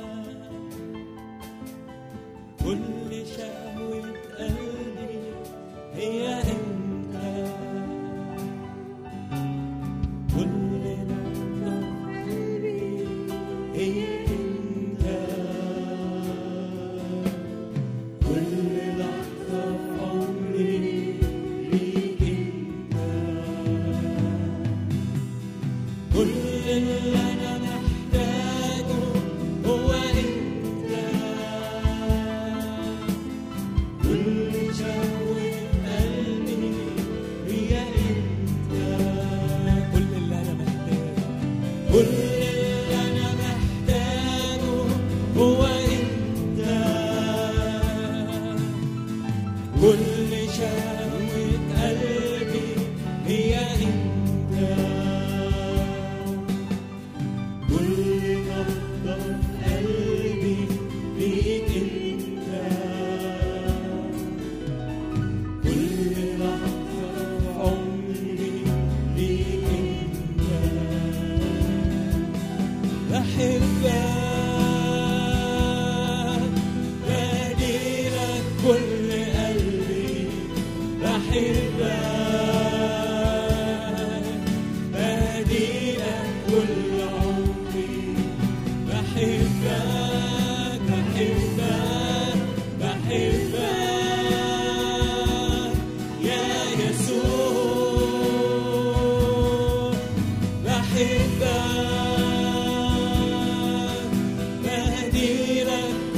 كل شهوة قلبي هي انت كل نبضة في قلبي هي انت كل لحظة في عمري ليك انت كل اللي انا محتاجه هو انت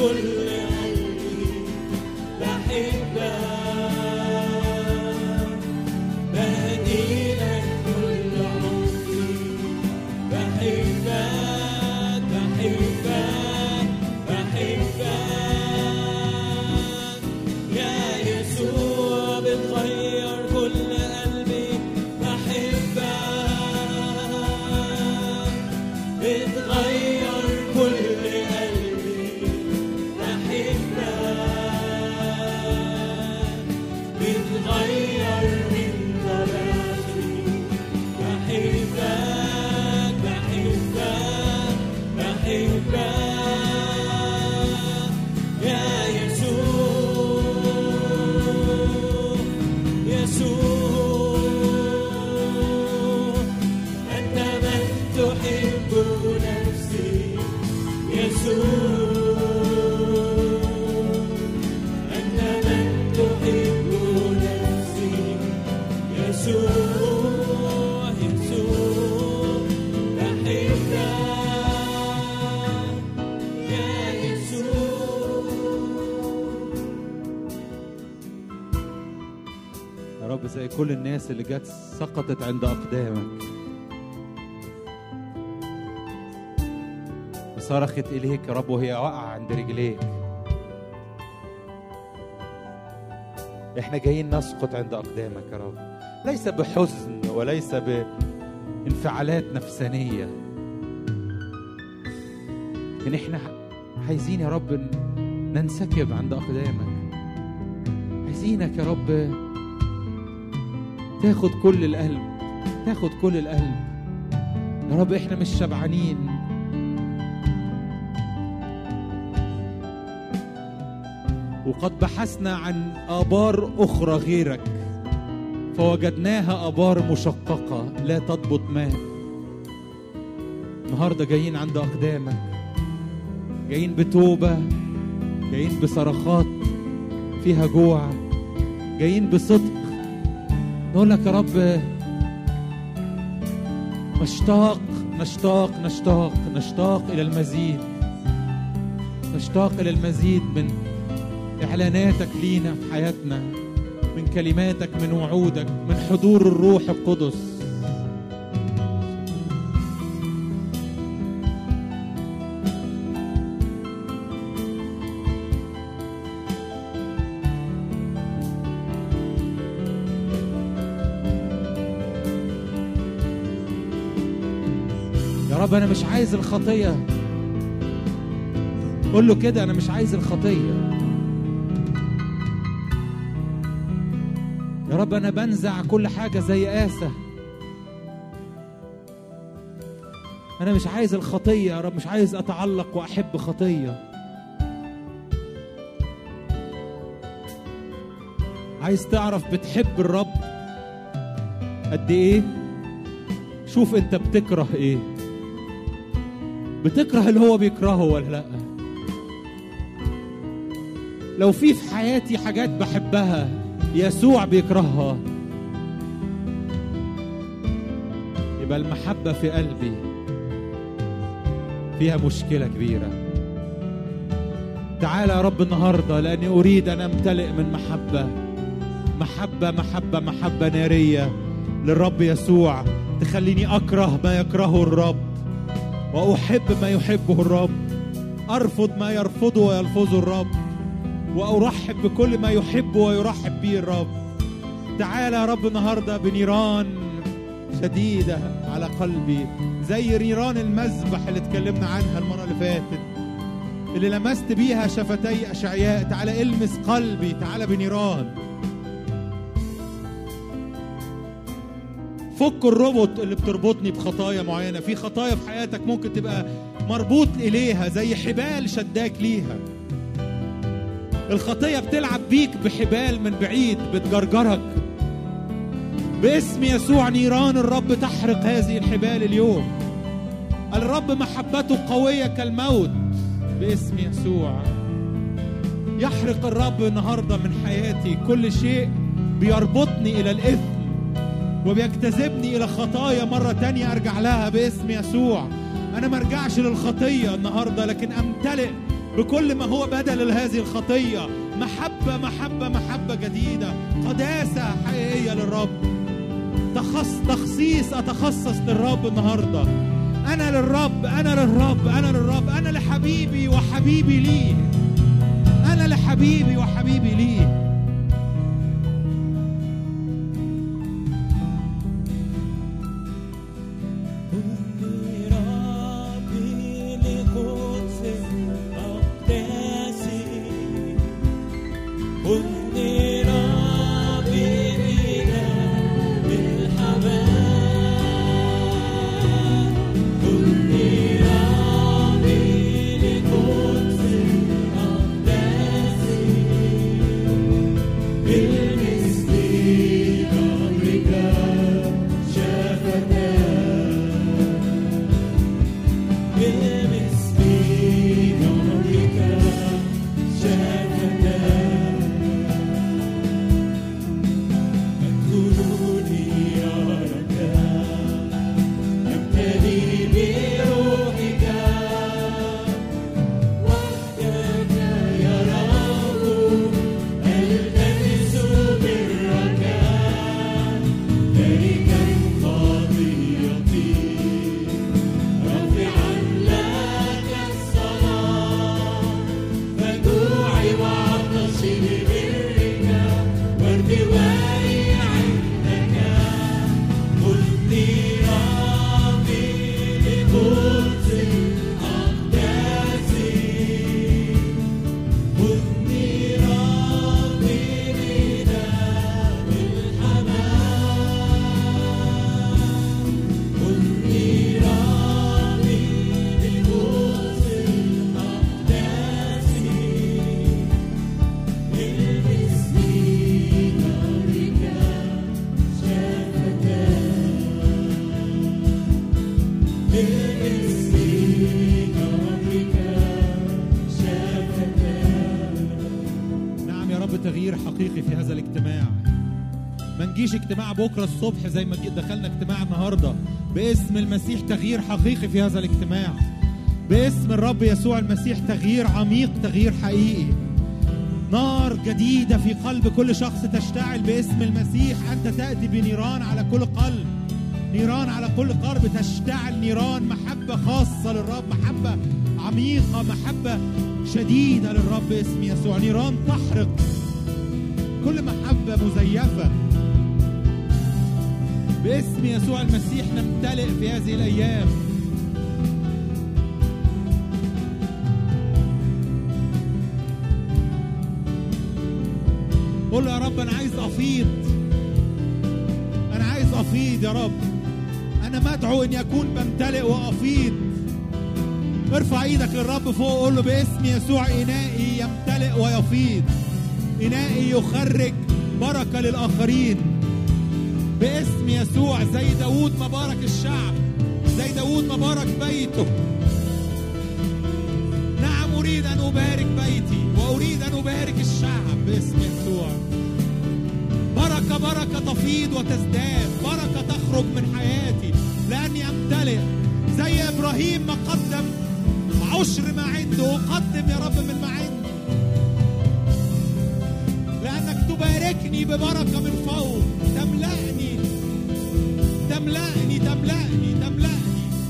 كل قلبي بحبك بديلك كل عمري بحبك بحبك بحبك يا يسوع بتغير كل قلبي بحبك بتغير كل قلبي بحبك بتغير من طبيعتي بحبك بحبك بحبك يا يسوع يسوع أنت من تحب نفسي يسوع أنت من تحب نفسي يسوع يسوع بحبك يا يسوع يا رب زي كل الناس اللي جت سقطت عند أقدامك وصرخت إليك يا رب وهي واقعة عند رجليك احنا جايين نسقط عند أقدامك يا رب ليس بحزن وليس بانفعالات نفسانية لكن احنا عايزين يا رب ننسكب عند أقدامك عايزينك يا رب تاخد كل القلب تاخد كل القلب يا رب احنا مش شبعانين وقد بحثنا عن آبار أخرى غيرك فوجدناها آبار مشققة لا تضبط ماء النهاردة جايين عند أقدامك جايين بتوبة جايين بصرخات فيها جوع جايين بصدق نقول لك يا رب نشتاق نشتاق نشتاق نشتاق إلى المزيد نشتاق إلى المزيد من إعلاناتك لينا في حياتنا من كلماتك من وعودك من حضور الروح القدس يا رب أنا مش عايز الخطية قول له كده أنا مش عايز الخطية يا رب أنا بنزع كل حاجة زي آسة أنا مش عايز الخطية يا رب مش عايز أتعلق وأحب خطية عايز تعرف بتحب الرب قد إيه شوف أنت بتكره إيه بتكره اللي هو بيكرهه ولا لأ لو في في حياتي حاجات بحبها يسوع بيكرهها يبقى المحبة في قلبي فيها مشكلة كبيرة تعال يا رب النهاردة لأني أريد أن أمتلئ من محبة محبة محبة محبة نارية للرب يسوع تخليني أكره ما يكرهه الرب وأحب ما يحبه الرب أرفض ما يرفضه ويلفظه الرب وأرحب بكل ما يحب ويرحب به الرب تعال يا رب النهارده بنيران شديدة على قلبي زي نيران المذبح اللي اتكلمنا عنها المرة اللي فاتت اللي لمست بيها شفتي أشعياء تعال المس قلبي تعال بنيران فك الربط اللي بتربطني بخطايا معينة في خطايا في حياتك ممكن تبقى مربوط إليها زي حبال شداك ليها الخطية بتلعب بيك بحبال من بعيد بتجرجرك باسم يسوع نيران الرب تحرق هذه الحبال اليوم الرب محبته قوية كالموت باسم يسوع يحرق الرب النهاردة من حياتي كل شيء بيربطني إلى الإثم وبيجتذبني إلى خطايا مرة تانية أرجع لها باسم يسوع أنا ما أرجعش للخطية النهاردة لكن أمتلئ بكل ما هو بدل لهذه الخطية محبة محبة محبة جديدة قداسة حقيقية للرب تخص تخصيص أتخصص للرب النهاردة أنا للرب أنا للرب أنا للرب أنا لحبيبي وحبيبي ليه أنا لحبيبي وحبيبي ليه كل ربي لقدس أقداسي كل ربي إله الحمام كل ربي لقدس أقداسي بالمثل قبرك شفتان بالمثل قبرك شفتان أدخلوني أراك أبتلي بروحك وحدك يا رب ألتمس برك تاركا خطيئتي رافعا لك الصلاة فجوعي وعطشي لبرك وارتوائي عندك خذني ربي لقدس أقداسي خذني ربي لنام الحمام خذني ربي لقدس أقداسي بالمثل قبرك شفتان بالمثل قبرك شفتان نعم يا رب تغيير حقيقي في هذا الاجتماع ما نجيش اجتماع بكرة الصبح زي ما جي- دخلنا اجتماع النهاردة باسم المسيح تغيير حقيقي في هذا الاجتماع باسم الرب يسوع المسيح تغيير عميق تغيير حقيقي نار جديدة في قلب كل شخص تشتعل باسم المسيح أنت تأتي بنيران على كل قلب نيران على كل قلب تشتعل نيران محبة خاصة للرب محبة عميقة محبة شديدة للرب باسم يسوع نيران تحرق كل محبة مزيفة باسم يسوع المسيح نمتلئ في هذه الأيام قول له يا رب أنا عايز أفيض أنا عايز أفيض يا رب أنا مدعو إني أكون بمتلئ وأفيض ارفع ايدك للرب فوق وقول له باسم يسوع إنائي يمتلئ ويفيض إنائي يخرج بركة للآخرين باسم يسوع زي داوود ما بارك الشعب زي داوود ما بارك بيته نعم أريد أن أبارك بيتي وأريد أن أبارك الشعب باسم يسوع بركة بركة تفيض وتزداد بركة تخرج من حياتي لأني أمتلئ زي إبراهيم ما قدم عشر ما عنده قدم يا رب من ما عندي لأنك تباركني ببركة من فوق تملأني تملأني تملأني تملأني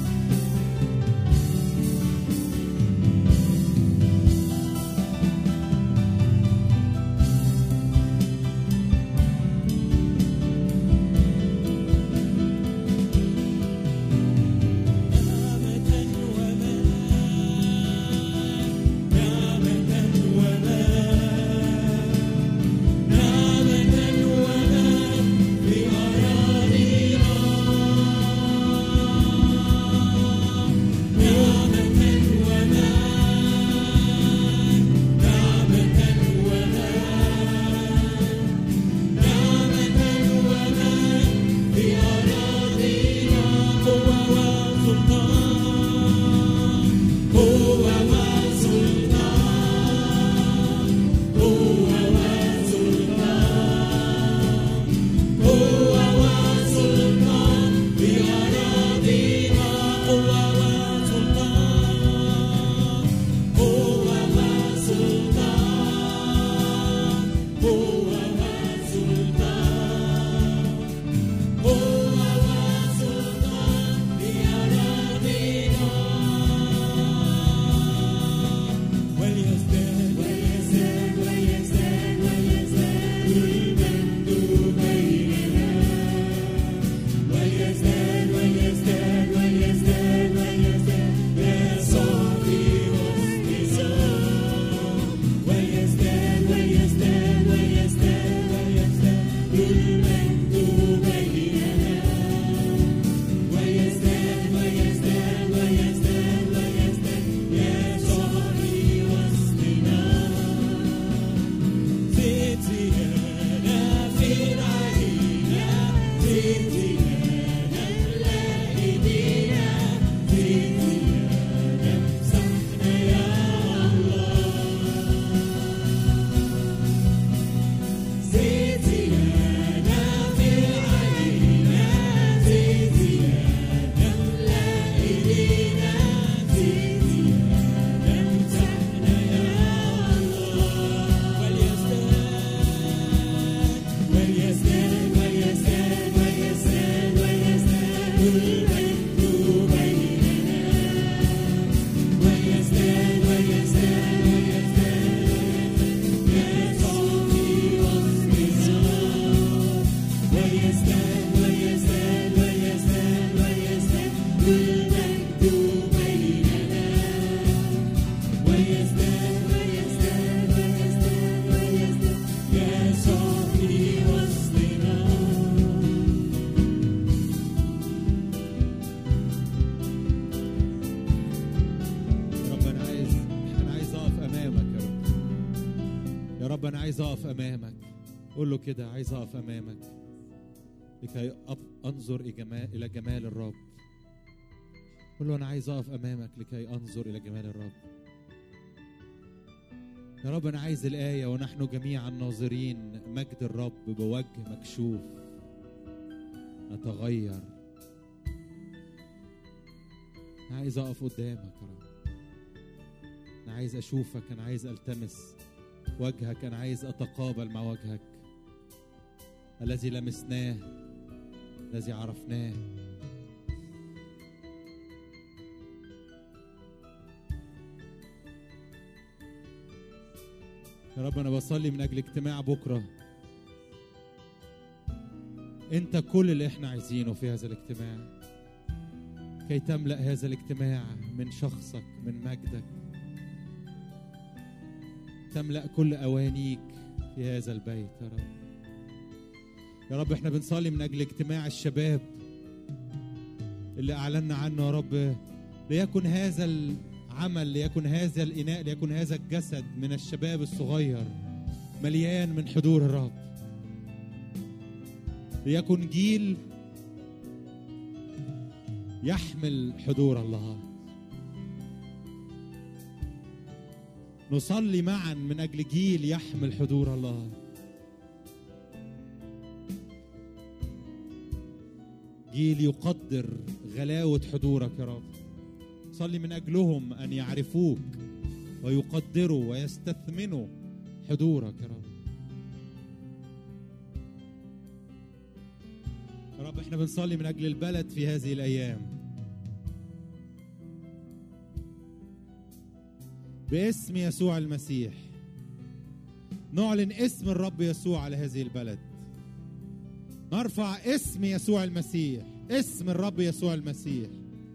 نعمة وما نعمة وما نعمة وما في أراضينا ويزداد ويزداد ويزداد ويزداد يسوع في وسطنا يا رب انا عايز انا عايز اقف امامك يا رب يا رب انا عايز اقف امامك قول له كده عايز اقف امامك لكي أب- انظر إلى جمال الى جمال الرب قول له انا عايز اقف امامك لكي انظر الى جمال الرب يا رب انا عايز الايه ونحن جميعا ناظرين مجد الرب بوجه مكشوف نتغير انا عايز اقف قدامك يا رب انا عايز اشوفك انا عايز التمس وجهك انا عايز اتقابل مع وجهك الذي لمسناه الذي عرفناه يا رب انا بصلي من اجل اجتماع بكره انت كل اللي احنا عايزينه في هذا الاجتماع كي تملا هذا الاجتماع من شخصك من مجدك تملا كل اوانيك في هذا البيت يا رب يا رب احنا بنصلي من اجل اجتماع الشباب اللي اعلنا عنه يا رب ليكن هذا العمل ليكن هذا الاناء ليكن هذا الجسد من الشباب الصغير مليان من حضور الرب ليكن جيل يحمل حضور الله نصلي معا من اجل جيل يحمل حضور الله جيل يقدر غلاوة حضورك يا رب صلي من أجلهم أن يعرفوك ويقدروا ويستثمنوا حضورك يا رب يا رب احنا بنصلي من أجل البلد في هذه الأيام باسم يسوع المسيح نعلن اسم الرب يسوع على هذه البلد نرفع اسم يسوع المسيح اسم الرب يسوع المسيح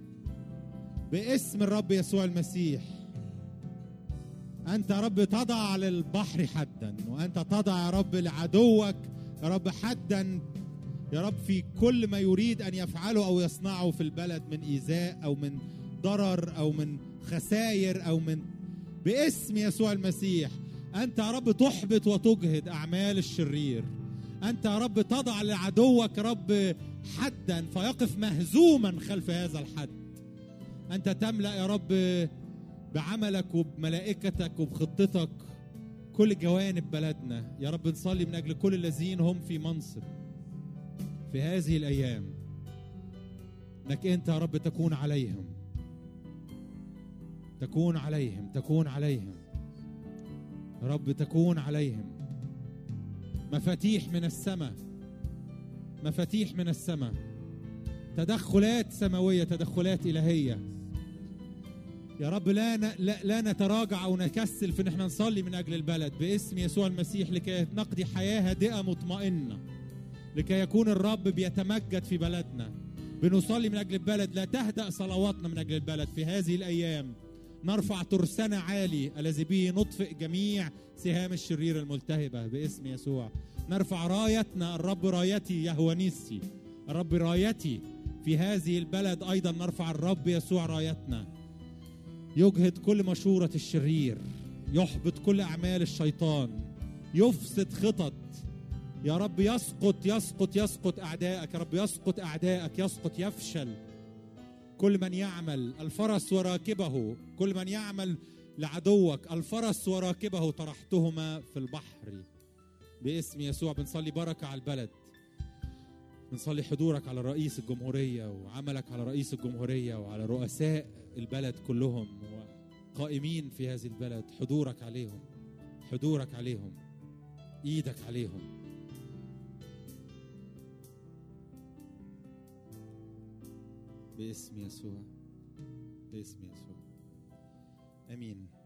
باسم الرب يسوع المسيح أنت يا رب تضع على البحر حدا وأنت تضع يا رب لعدوك يا رب حدا يا رب في كل ما يريد أن يفعله أو يصنعه في البلد من إيذاء أو من ضرر أو من خسائر أو من باسم يسوع المسيح أنت يا رب تحبط وتجهد أعمال الشرير أنت يا رب تضع لعدوك يا رب حدا فيقف مهزوما خلف هذا الحد أنت تملأ يا رب بعملك وبملائكتك وبخطتك كل جوانب بلدنا يا رب نصلي من أجل كل الذين هم في منصب في هذه الأيام أنك أنت يا رب تكون عليهم تكون عليهم تكون عليهم يا رب تكون عليهم مفاتيح من السماء مفاتيح من السماء تدخلات سماوية تدخلات إلهية يا رب لا, ن... لا لا نتراجع أو نكسل في إن احنا نصلي من أجل البلد باسم يسوع المسيح لكي نقضي حياة هادئة مطمئنة لكي يكون الرب بيتمجد في بلدنا بنصلي من أجل البلد لا تهدأ صلواتنا من أجل البلد في هذه الأيام نرفع ترسنا عالي الذي به نطفئ جميع سهام الشرير الملتهبة باسم يسوع نرفع رايتنا الرب رايتي يهوى نيسي الرب رايتي في هذه البلد أيضا نرفع الرب يسوع رايتنا يجهد كل مشورة الشرير يحبط كل أعمال الشيطان يفسد خطط يا رب يسقط يسقط يسقط أعدائك يا رب يسقط أعدائك يسقط يفشل كل من يعمل الفرس وراكبه كل من يعمل لعدوك الفرس وراكبه طرحتهما في البحر باسم يسوع بنصلي بركة على البلد بنصلي حضورك على رئيس الجمهورية وعملك على رئيس الجمهورية وعلى رؤساء البلد كلهم وقائمين في هذه البلد حضورك عليهم حضورك عليهم ايدك عليهم باسم يسوع باسم يسوع امين